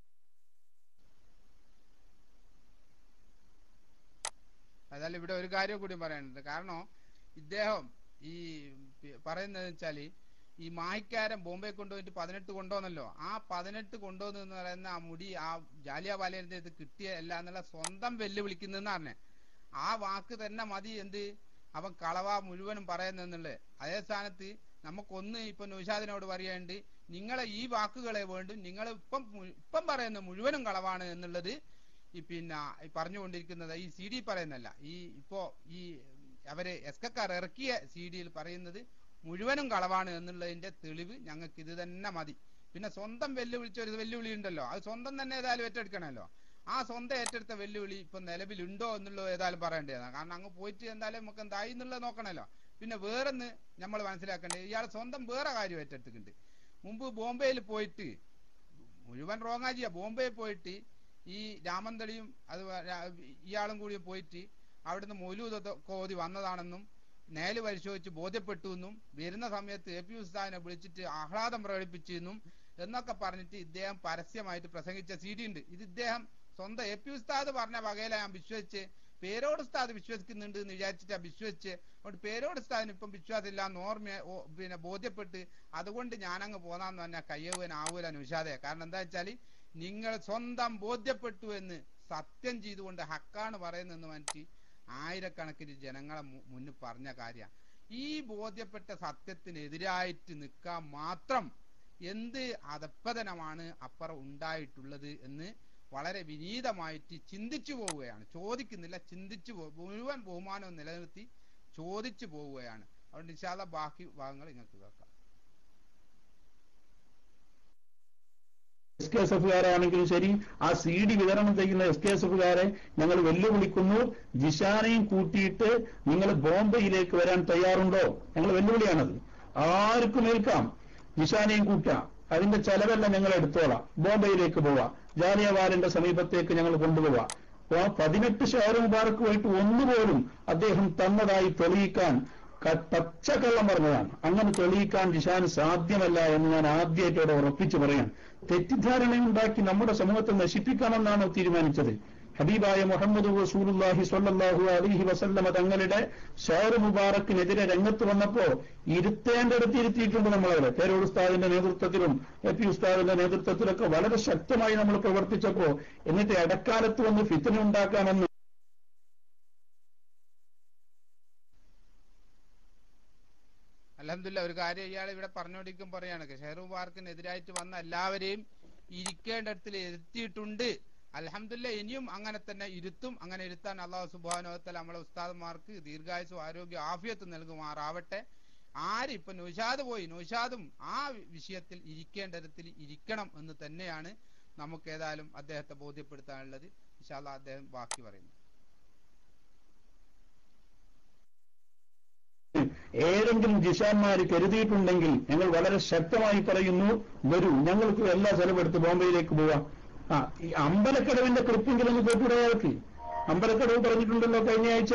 അതായത് ഇവിടെ ഒരു കാര്യം കൂടി പറയാനുണ്ട് കാരണം ഇദ്ദേഹം ഈ പി- പറയുന്നത് വെച്ചാല് ഈ മാഹിക്കാരൻ ബോംബെ കൊണ്ടുപോയിട്ട് പതിനെട്ട് കൊണ്ടുവന്നല്ലോ ആ പതിനെട്ട് കൊണ്ടുവന്നു എന്ന് പറയുന്ന ആ മുടി ആ ജാലിയ വാലേന്റെ ഇത് കിട്ടിയ അല്ല എന്നുള്ള സ്വന്തം വെല്ലുവിളിക്കുന്നെന്ന് പറഞ്ഞേ ആ വാക്ക് തന്നെ മതി എന്ത് അവൻ കളവ മുഴുവനും പറയുന്നെന്നുള്ളത് അതേ സ്ഥാനത്ത് നമുക്കൊന്ന് ഇപ്പൊ നൗഷാദിനോട് പറയാണ്ട് നിങ്ങളെ ഈ വാക്കുകളെ വേണ്ടും നിങ്ങൾ ഇപ്പം മു- ഇപ്പം പറയുന്ന മുഴുവനും കളവാണ് എന്നുള്ളത് ഈ പിന്നെ ഈ പറഞ്ഞുകൊണ്ടിരിക്കുന്നത് ഈ സി ഡി പറയുന്നല്ല ഈ ഇപ്പോ ഈ അവര് എസ്കക്കാർ ഇറക്കിയ സി ഡിയിൽ പറയുന്നത് മുഴുവനും കളവാണ് എന്നുള്ളതിന്റെ തെളിവ് ഞങ്ങൾക്ക് ഇത് തന്നെ മതി പിന്നെ സ്വന്തം വെല്ലുവിളിച്ച ഒരു വെല്ലുവിളി ഉണ്ടല്ലോ അത് സ്വന്തം തന്നെ ഏതായാലും ഏറ്റെടുക്കണമല്ലോ ആ സ്വന്തം ഏറ്റെടുത്ത വെല്ലുവിളി ഇപ്പൊ നിലവിലുണ്ടോ എന്നുള്ളത് ഏതായാലും പറയേണ്ടതാണ് കാരണം അങ്ങ് പോയിട്ട് എന്തായാലും നമുക്ക് എന്തായി എന്നുള്ളത് നോക്കണല്ലോ പിന്നെ വേറൊന്ന് നമ്മൾ മനസ്സിലാക്കേണ്ടത് ഇയാൾ സ്വന്തം വേറെ കാര്യം ഏറ്റെടുത്തിട്ടുണ്ട് മുമ്പ് ബോംബെയിൽ പോയിട്ട് മുഴുവൻ റോങ്ങാജിയ ബോംബെ പോയിട്ട് ഈ രാമന്തളിയും അത് രാ- ഇയാളും കൂടി പോയിട്ട് അവിടുന്ന് മൊലൂദ് ഓതി വന്നതാണെന്നും നേല് പരിശോധിച്ച് ബോധ്യപ്പെട്ടു എന്നും വരുന്ന സമയത്ത് എ പി ഉസ്താദിനെ വിളിച്ചിട്ട് ആഹ്ലാദം പ്രകടിപ്പിച്ചിരുന്നും എന്നൊക്കെ പറഞ്ഞിട്ട് ഇദ്ദേഹം പരസ്യമായിട്ട് പ്രസംഗിച്ച സി ഡി ഉണ്ട് ഇത് ഇദ്ദേഹം സ്വന്തം എ പി ഉസ്താദ് പറഞ്ഞ വകയില ഞാൻ വിശ്വസിച്ച് പേരോട് ഉസ്താദ് വിശ്വസിക്കുന്നുണ്ട് എന്ന് വിചാരിച്ചിട്ടാ വിശ്വസിച്ച് അതുകൊണ്ട് പേരോട് ഉസ്താദിന് ഇപ്പം വിശ്വാസമില്ല എന്ന് ഓർമ്മ ഓ- പിന്നെ ബോധ്യപ്പെട്ട് അതുകൊണ്ട് ഞാനങ്ങ് പോന്നാന്ന് പറഞ്ഞാൽ കയ്യവനാവൂല നിഷാദെ കാരണം എന്താ വെച്ചാല് നിങ്ങൾ സ്വന്തം ബോധ്യപ്പെട്ടു എന്ന് സത്യം ചെയ്തുകൊണ്ട് ഹക്കാണ് പറയുന്നെന്ന് മനസ്സി ആയിരക്കണക്കിന് ജനങ്ങളെ മു- മുന്നിൽ പറഞ്ഞ കാര്യ ഈ ബോധ്യപ്പെട്ട സത്യത്തിനെതിരായിട്ട് നിൽക്കാൻ മാത്രം എന്ത് അധപ്പതനമാണ് അപ്പുറം ഉണ്ടായിട്ടുള്ളത് എന്ന് വളരെ വിനീതമായിട്ട് ചിന്തിച്ചു പോവുകയാണ് ചോദിക്കുന്നില്ല ചിന്തിച്ചു പോ മുഴുവൻ ബഹുമാനവും നിലനിർത്തി ചോദിച്ചു പോവുകയാണ് അതുകൊണ്ട് ഇൻഷാല്ല ബാക്കി ഭാഗങ്ങൾ നിങ്ങൾക്ക് കേൾക്കാം എസ് കെ എസ് എഫുകാരാണെങ്കിലും ശരി ആ സി ഡി വിതരണം ചെയ്യുന്ന എസ് കെ എസ് എഫുകാരെ ഞങ്ങൾ വെല്ലുവിളിക്കുന്നു ജിഷാനെയും കൂട്ടിയിട്ട് നിങ്ങൾ ബോംബെയിലേക്ക് വരാൻ തയ്യാറുണ്ടോ ഞങ്ങൾ വെല്ലുവിളിയാണത് ആർക്കും ഏൽക്കാം ജിഷാനെയും കൂട്ടാം അതിന്റെ ചെലവെല്ലാം ഞങ്ങൾ എടുത്തോളാം ബോംബെയിലേക്ക് പോവാം ജാലിയവാലിന്റെ സമീപത്തേക്ക് ഞങ്ങൾ കൊണ്ടുപോവാം ആ പതിനെട്ട് ഷെയർ മുബാറക്കുമായിട്ട് ഒന്നുപോലും അദ്ദേഹം തന്നതായി തെളിയിക്കാൻ ക- പച്ചക്കള്ളം പറഞ്ഞതാണ് അങ്ങനെ തെളിയിക്കാൻ ജിഷാന് സാധ്യമല്ല എന്ന് ഞാൻ ആദ്യമായിട്ട് അവിടെ ഉറപ്പിച്ചു പറയാം തെറ്റിദ്ധാരണയുണ്ടാക്കി നമ്മുടെ സമൂഹത്തെ നശിപ്പിക്കണമെന്നാണോ തീരുമാനിച്ചത് ഹബീബായ മുഹമ്മദ് റസൂലുള്ളാഹി സ്വല്ലല്ലാഹു അലൈഹി വസല്ലമ തങ്ങളുടെ ഷാർ മുബാറക്കിനെതിരെ രംഗത്ത് വന്നപ്പോ ഇരുത്തേണ്ടടുത്ത് ഇരുത്തിയിട്ടുണ്ട് നമ്മളവിടെ പേരോട് ഉസ്താദിന്റെ നേതൃത്വത്തിലും എ പി ഉസ്താദിന്റെ നേതൃത്വത്തിലൊക്കെ വളരെ ശക്തമായി നമ്മൾ പ്രവർത്തിച്ചപ്പോ എന്നിട്ട് ഇടക്കാലത്ത് വന്ന് ഫിത്തന ഉണ്ടാക്കാമെന്ന് അലഹമില്ല ഒരു കാര്യം ഇയാൾ ഇവിടെ പറഞ്ഞോണ്ടിരിക്കും പറയാണ് ഷെഹർ മുബാറക്കിനെതിരായിട്ട് വന്ന എല്ലാവരെയും ഇരിക്കേണ്ടടത്തിൽ ഇരുത്തിയിട്ടുണ്ട് അലഹമില്ല ഇനിയും അങ്ങനെ തന്നെ ഇരുത്തും അങ്ങനെ ഇരുത്താൻ അള്ളാഹു സുബാനോത്തല നമ്മളെ ഉസ്താദന്മാർക്ക് ദീർഘായുസും ആരോഗ്യ ആഫിയത്ത് നൽകുമാറാവട്ടെ ആര് ഇപ്പൊ നൗഷാദ് പോയി നൗഷാദും ആ വിഷയത്തിൽ ഇരിക്കേണ്ടടത്തിൽ ഇരിക്കണം എന്ന് തന്നെയാണ് നമുക്ക് ഏതായാലും അദ്ദേഹത്തെ ബോധ്യപ്പെടുത്താനുള്ളത് ഇൻഷാല്ല അദ്ദേഹം ബാക്കി പറയുന്നു ഏതെങ്കിലും ജിഷാന്മാര് കരുതിയിട്ടുണ്ടെങ്കിൽ ഞങ്ങൾ വളരെ ശക്തമായി പറയുന്നു വരൂ ഞങ്ങൾക്ക് എല്ലാ ചെലവെടുത്ത് ബോംബെയിലേക്ക് പോവാം ആ ഈ അമ്പലക്കടവിന്റെ ക്ലിപ്പിംഗിൽ ഒന്ന് കേട്ടൂടെ അയാൾക്ക് അമ്പലക്കടവ് പറഞ്ഞിട്ടുണ്ടല്ലോ കഴിഞ്ഞ ആഴ്ച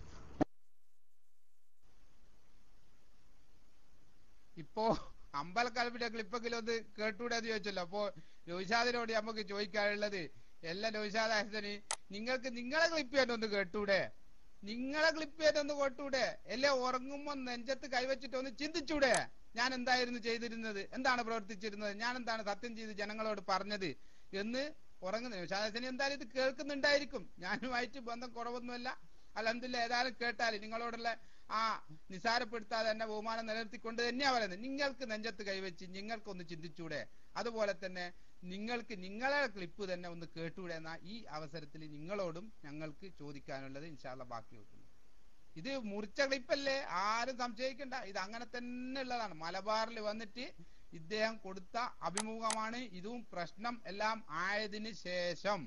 ഇപ്പോ അമ്പലക്കലപ്പിന്റെ ക്ലിപ്പെങ്കിലും ഒന്ന് കേട്ടൂടെ എന്ന് ചോദിച്ചല്ലോ അപ്പോ നൗഷാദിനോട് നമുക്ക് ചോദിക്കാനുള്ളത് എല്ലാ നൗഷാദ് ഹസന് നിങ്ങൾക്ക് നിങ്ങളെ ക്ലിപ്പ് തന്നെ ഒന്ന് കേട്ടൂടെ നിങ്ങളെ ക്ലിപ്പ് തന്നെ ഒന്ന് കേട്ടൂടെ അല്ലെ ഉറങ്ങുമ്പോ നെഞ്ചത്ത് കൈവച്ചിട്ട് ഒന്ന് ചിന്തിച്ചൂടെ ഞാൻ എന്തായിരുന്നു ചെയ്തിരുന്നത് എന്താണ് പ്രവർത്തിച്ചിരുന്നത് ഞാൻ എന്താണ് സത്യം ചെയ്ത് ജനങ്ങളോട് പറഞ്ഞത് എന്ന് ഉറങ്ങുന്ന നൗഷാദ് ഹസന് എന്തായാലും ഇത് കേൾക്കുന്നുണ്ടായിരിക്കും ഞാനുമായിട്ട് ബന്ധം കുറവൊന്നുമല്ല അലഹമില്ല ഏതായാലും കേട്ടാൽ നിങ്ങളോടുള്ള ആ നിസാരപ്പെടുത്താതെ തന്നെ ബഹുമാനം നിലനിർത്തിക്കൊണ്ട് തന്നെയാ പറയുന്നത് നിങ്ങൾക്ക് നെഞ്ചത്ത് കൈവച്ച് നിങ്ങൾക്കൊന്ന് ചിന്തിച്ചൂടെ അതുപോലെ തന്നെ നിങ്ങൾക്ക് നിങ്ങളെ ക്ലിപ്പ് തന്നെ ഒന്ന് കേട്ടൂടെ എന്ന ഈ അവസരത്തിൽ നിങ്ങളോടും ഞങ്ങൾക്ക് ചോദിക്കാനുള്ളത് ഇൻഷാല്ല ബാക്കി വെക്കുന്നു ഇത് മുറിച്ച ക്ലിപ്പല്ലേ ആരും സംശയിക്കണ്ട ഇത് അങ്ങനെ തന്നെ ഉള്ളതാണ് മലബാറിൽ വന്നിട്ട് ഇദ്ദേഹം കൊടുത്ത അഭിമുഖമാണ് ഇതും പ്രശ്നം എല്ലാം ആയതിന് ശേഷം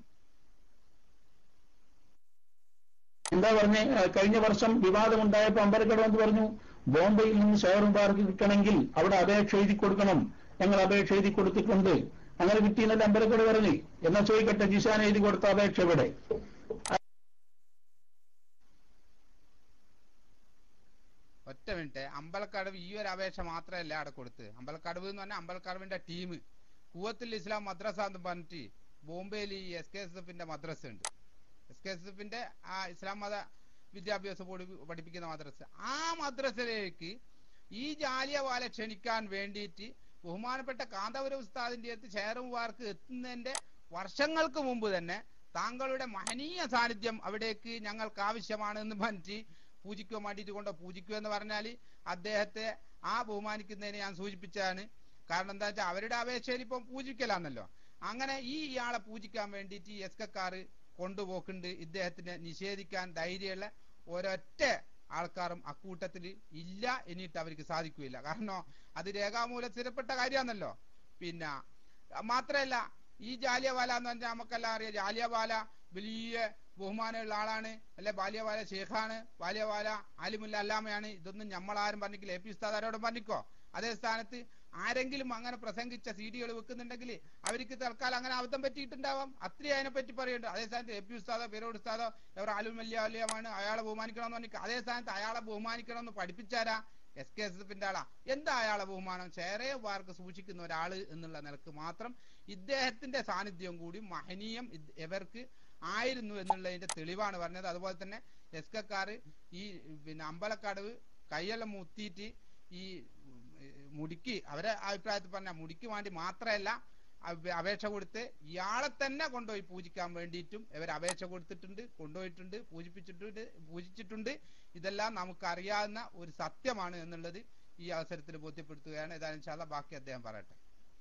എന്താ പറഞ്ഞ കഴിഞ്ഞ വർഷം വിവാദമുണ്ടായപ്പോ അമ്പലക്കടവ് എന്ന് പറഞ്ഞു ബോംബെയിൽ നിന്ന് ഷെയർ മുബാർക്ക് കിട്ടണമെങ്കിൽ അവിടെ അപേക്ഷ എഴുതി കൊടുക്കണം ഞങ്ങൾ അപേക്ഷ എഴുതി കൊടുത്തിട്ടുണ്ട് അങ്ങനെ കിട്ടിയെന്നല്ല അമ്പലക്കടവ് പറഞ്ഞു എന്നാ ചോദിക്കട്ടെ ജിഷാൻ എഴുതി കൊടുത്ത അപേക്ഷ ഇവിടെ ഒറ്റ മിനിറ്റ് അമ്പലക്കടവ് ഈ ഒരു അപേക്ഷ മാത്രമല്ല അവിടെ കൊടുത്ത് അമ്പലക്കടവ് എന്ന് പറഞ്ഞാൽ അമ്പലക്കടവിന്റെ ടീം കൂവത്തുൽ ഇസ്ലാം മദ്രസ എന്ന് പറഞ്ഞിട്ട് ബോംബെയിൽ ഈ എസ് കെ എസ് എഫിന്റെ മദ്രസ ഉണ്ട് എസ് കെ എസ് എഫിന്റെ ആ ഇസ്ലാം മത വിദ്യാഭ്യാസ ബോർഡ് പഠിപ്പിക്കുന്ന മദ്രസ ആ മദ്രസയിലേക്ക് ഈ ജാലിയവാല ക്ഷണിക്കാൻ വേണ്ടിയിട്ട് ബഹുമാനപ്പെട്ട കാന്തപുര ഉസ്താദിന്റെ അടുത്ത് ഷെയർ മുബാർക്ക് എത്തുന്നതിന്റെ വർഷങ്ങൾക്ക് മുമ്പ് തന്നെ താങ്കളുടെ മഹനീയ സാന്നിധ്യം അവിടേക്ക് ഞങ്ങൾക്ക് ആവശ്യമാണ് എന്ന് പറഞ്ഞിട്ട് പൂജിക്കുവാൻ വേണ്ടിയിട്ട് കൊണ്ടോ പൂജിക്കുക എന്ന് പറഞ്ഞാൽ അദ്ദേഹത്തെ ആ ബഹുമാനിക്കുന്നതിനെ ഞാൻ സൂചിപ്പിച്ചതാണ് കാരണം എന്താ വെച്ചാൽ അവരുടെ അപേക്ഷയിൽ ഇപ്പം പൂജിക്കലാന്നല്ലോ അങ്ങനെ ഈ ഇയാളെ പൂജിക്കാൻ വേണ്ടിയിട്ട് ഈ എസ് കക്കാർ കൊണ്ടുപോക്കുണ്ട് ഇദ്ദേഹത്തിനെ നിഷേധിക്കാൻ ധൈര്യമുള്ള ഒരൊറ്റ ആൾക്കാരും അക്കൂട്ടത്തിൽ ഇല്ല എന്നിട്ട് അവർക്ക് സാധിക്കുകയില്ല കാരണം അത് രേഖാമൂലം സ്ഥിരപ്പെട്ട കാര്യമാണല്ലോ പിന്നെ മാത്രമല്ല ഈ ജാലിയവാല എന്ന് പറഞ്ഞാൽ നമുക്കെല്ലാം അറിയാം ജാലിയവാല വലിയ ബഹുമാനമുള്ള ആളാണ് അല്ലെ ബാല്യവാല ഷേഖാണ് ബാല്യവാല ആലിമുല്ല അല്ലാമയാണ് ഇതൊന്നും നമ്മളാരും പറഞ്ഞിട്ടില്ല എ പി ഉസ്താദാരോടും പറഞ്ഞിക്കോ അതേ സ്ഥാനത്ത് ആരെങ്കിലും അങ്ങനെ പ്രസംഗിച്ച സീഡികൾ വെക്കുന്നുണ്ടെങ്കിൽ അവർക്ക് തൽക്കാലം അങ്ങനെ അബദ്ധം പറ്റിയിട്ടുണ്ടാവാം അത്രയും അതിനെ പറ്റി പറയുന്നുണ്ട് അതേ സ്ഥാനത്ത് എ പി ഉസ്താദോ പേരോട് ഉസ്താദോ എവർ ആലുമല്യ അല്യമാണ് അയാളെ ബഹുമാനിക്കണമെന്ന് പറഞ്ഞു അതേ സ്ഥാനത്ത് അയാളെ ബഹുമാനിക്കണമെന്ന് പഠിപ്പിച്ചാരാ എസ് കെ എസ് എഫിന്റെ ആളാ എന്താ അയാളെ ബഹുമാനം ചേറെ വാർക്ക് സൂക്ഷിക്കുന്ന ഒരാള് എന്നുള്ള നിലക്ക് മാത്രം ഇദ്ദേഹത്തിന്റെ സാന്നിധ്യം കൂടി മഹനീയം ഇത് ഇവർക്ക് ആയിരുന്നു എന്നുള്ളതിന്റെ തെളിവാണ് പറഞ്ഞത് അതുപോലെ തന്നെ എസ് കെക്കാര് ഈ പിന്നെ അമ്പലക്കടവ് കൈയെല്ലാം മുത്തിയിട്ട് ഈ ഉം, ഏ, മുടിക്ക് അവരെ അഭിപ്രായത്തിൽ പറഞ്ഞ മുടിക്ക് വേണ്ടി മാത്രമല്ല അപ്- അപേക്ഷ കൊടുത്ത് ഇയാളെ തന്നെ കൊണ്ടുപോയി പൂജിക്കാൻ വേണ്ടിയിട്ടും ഇവർ അപേക്ഷ കൊടുത്തിട്ടുണ്ട് കൊണ്ടുപോയിട്ടുണ്ട് പൂജിപ്പിച്ചിട്ടുണ്ട് പൂജിച്ചിട്ടുണ്ട് ഇതെല്ലാം നമുക്ക് അറിയാവുന്ന ഒരു സത്യമാണ് എന്നുള്ളത് ഈ അവസരത്തിൽ ബോധ്യപ്പെടുത്തുകയാണ് ഏതായാലും ഇൻഷാല്ലാ ബാക്കി അദ്ദേഹം പറയട്ടെ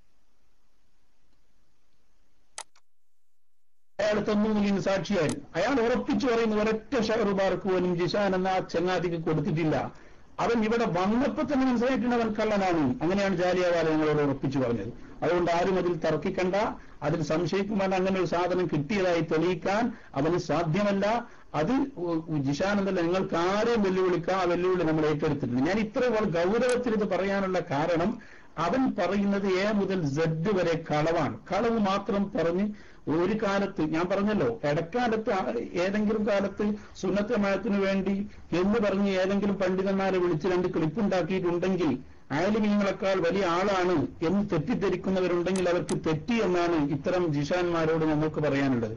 അയാൾ തന്നു സാക്ഷിയായി അയാൾ ഉറപ്പിച്ചു പറയുന്ന ഒരൊറ്റ ഷഹറുബാർക്ക് പോലും ജിഷാൻ എന്ന ആ ചങ്ങാതിക്ക് കൊടുത്തിട്ടില്ല അവൻ ഇവിടെ വന്നപ്പോ തന്നെ മനസ്സിലായിട്ടുണ്ട് അവൻ കള്ളനാണ് അങ്ങനെയാണ് ജാലിയവാല ഞങ്ങളോട് ഉറപ്പിച്ചു പറഞ്ഞത് അതുകൊണ്ട് ആരും അതിൽ തർക്കിക്കണ്ട അതിൽ സംശയിക്കും വേണ്ട അങ്ങനെ ഒരു സാധനം കിട്ടിയതായി തെളിയിക്കാൻ അവന് സാധ്യമല്ല അത് ജിഷാൻ എന്നല്ല നിങ്ങൾക്ക് ആരെയും വെല്ലുവിളിക്കാം ആ വെല്ലുവിളി നമ്മൾ ഏറ്റെടുത്തിട്ടുണ്ട് ഞാൻ ഇത്ര ഗൗരവത്തിൽ ഇത് പറയാനുള്ള കാരണം അവൻ പറയുന്നത് എ മുതൽ സെഡ് വരെ കളവാണ് കളവ് മാത്രം പറഞ്ഞ് ഒരു കാലത്ത് ഞാൻ പറഞ്ഞല്ലോ ഇടക്കാലത്ത് ആ- ഏതെങ്കിലും കാലത്ത് സുന്നത്തമയത്തിനു വേണ്ടി എന്ന് പറഞ്ഞ് ഏതെങ്കിലും പണ്ഡിതന്മാരെ വിളിച്ച് രണ്ട് ക്ലിപ്പുണ്ടാക്കിയിട്ടുണ്ടെങ്കിൽ അയലിമീങ്ങളെക്കാൾ വലിയ ആളാണ് എന്ന് തെറ്റിദ്ധരിക്കുന്നവരുണ്ടെങ്കിൽ അവർക്ക് തെറ്റി എന്നാണ് ഇത്തരം ജിഷാന്മാരോട് ഞങ്ങൾക്ക് പറയാനുള്ളത്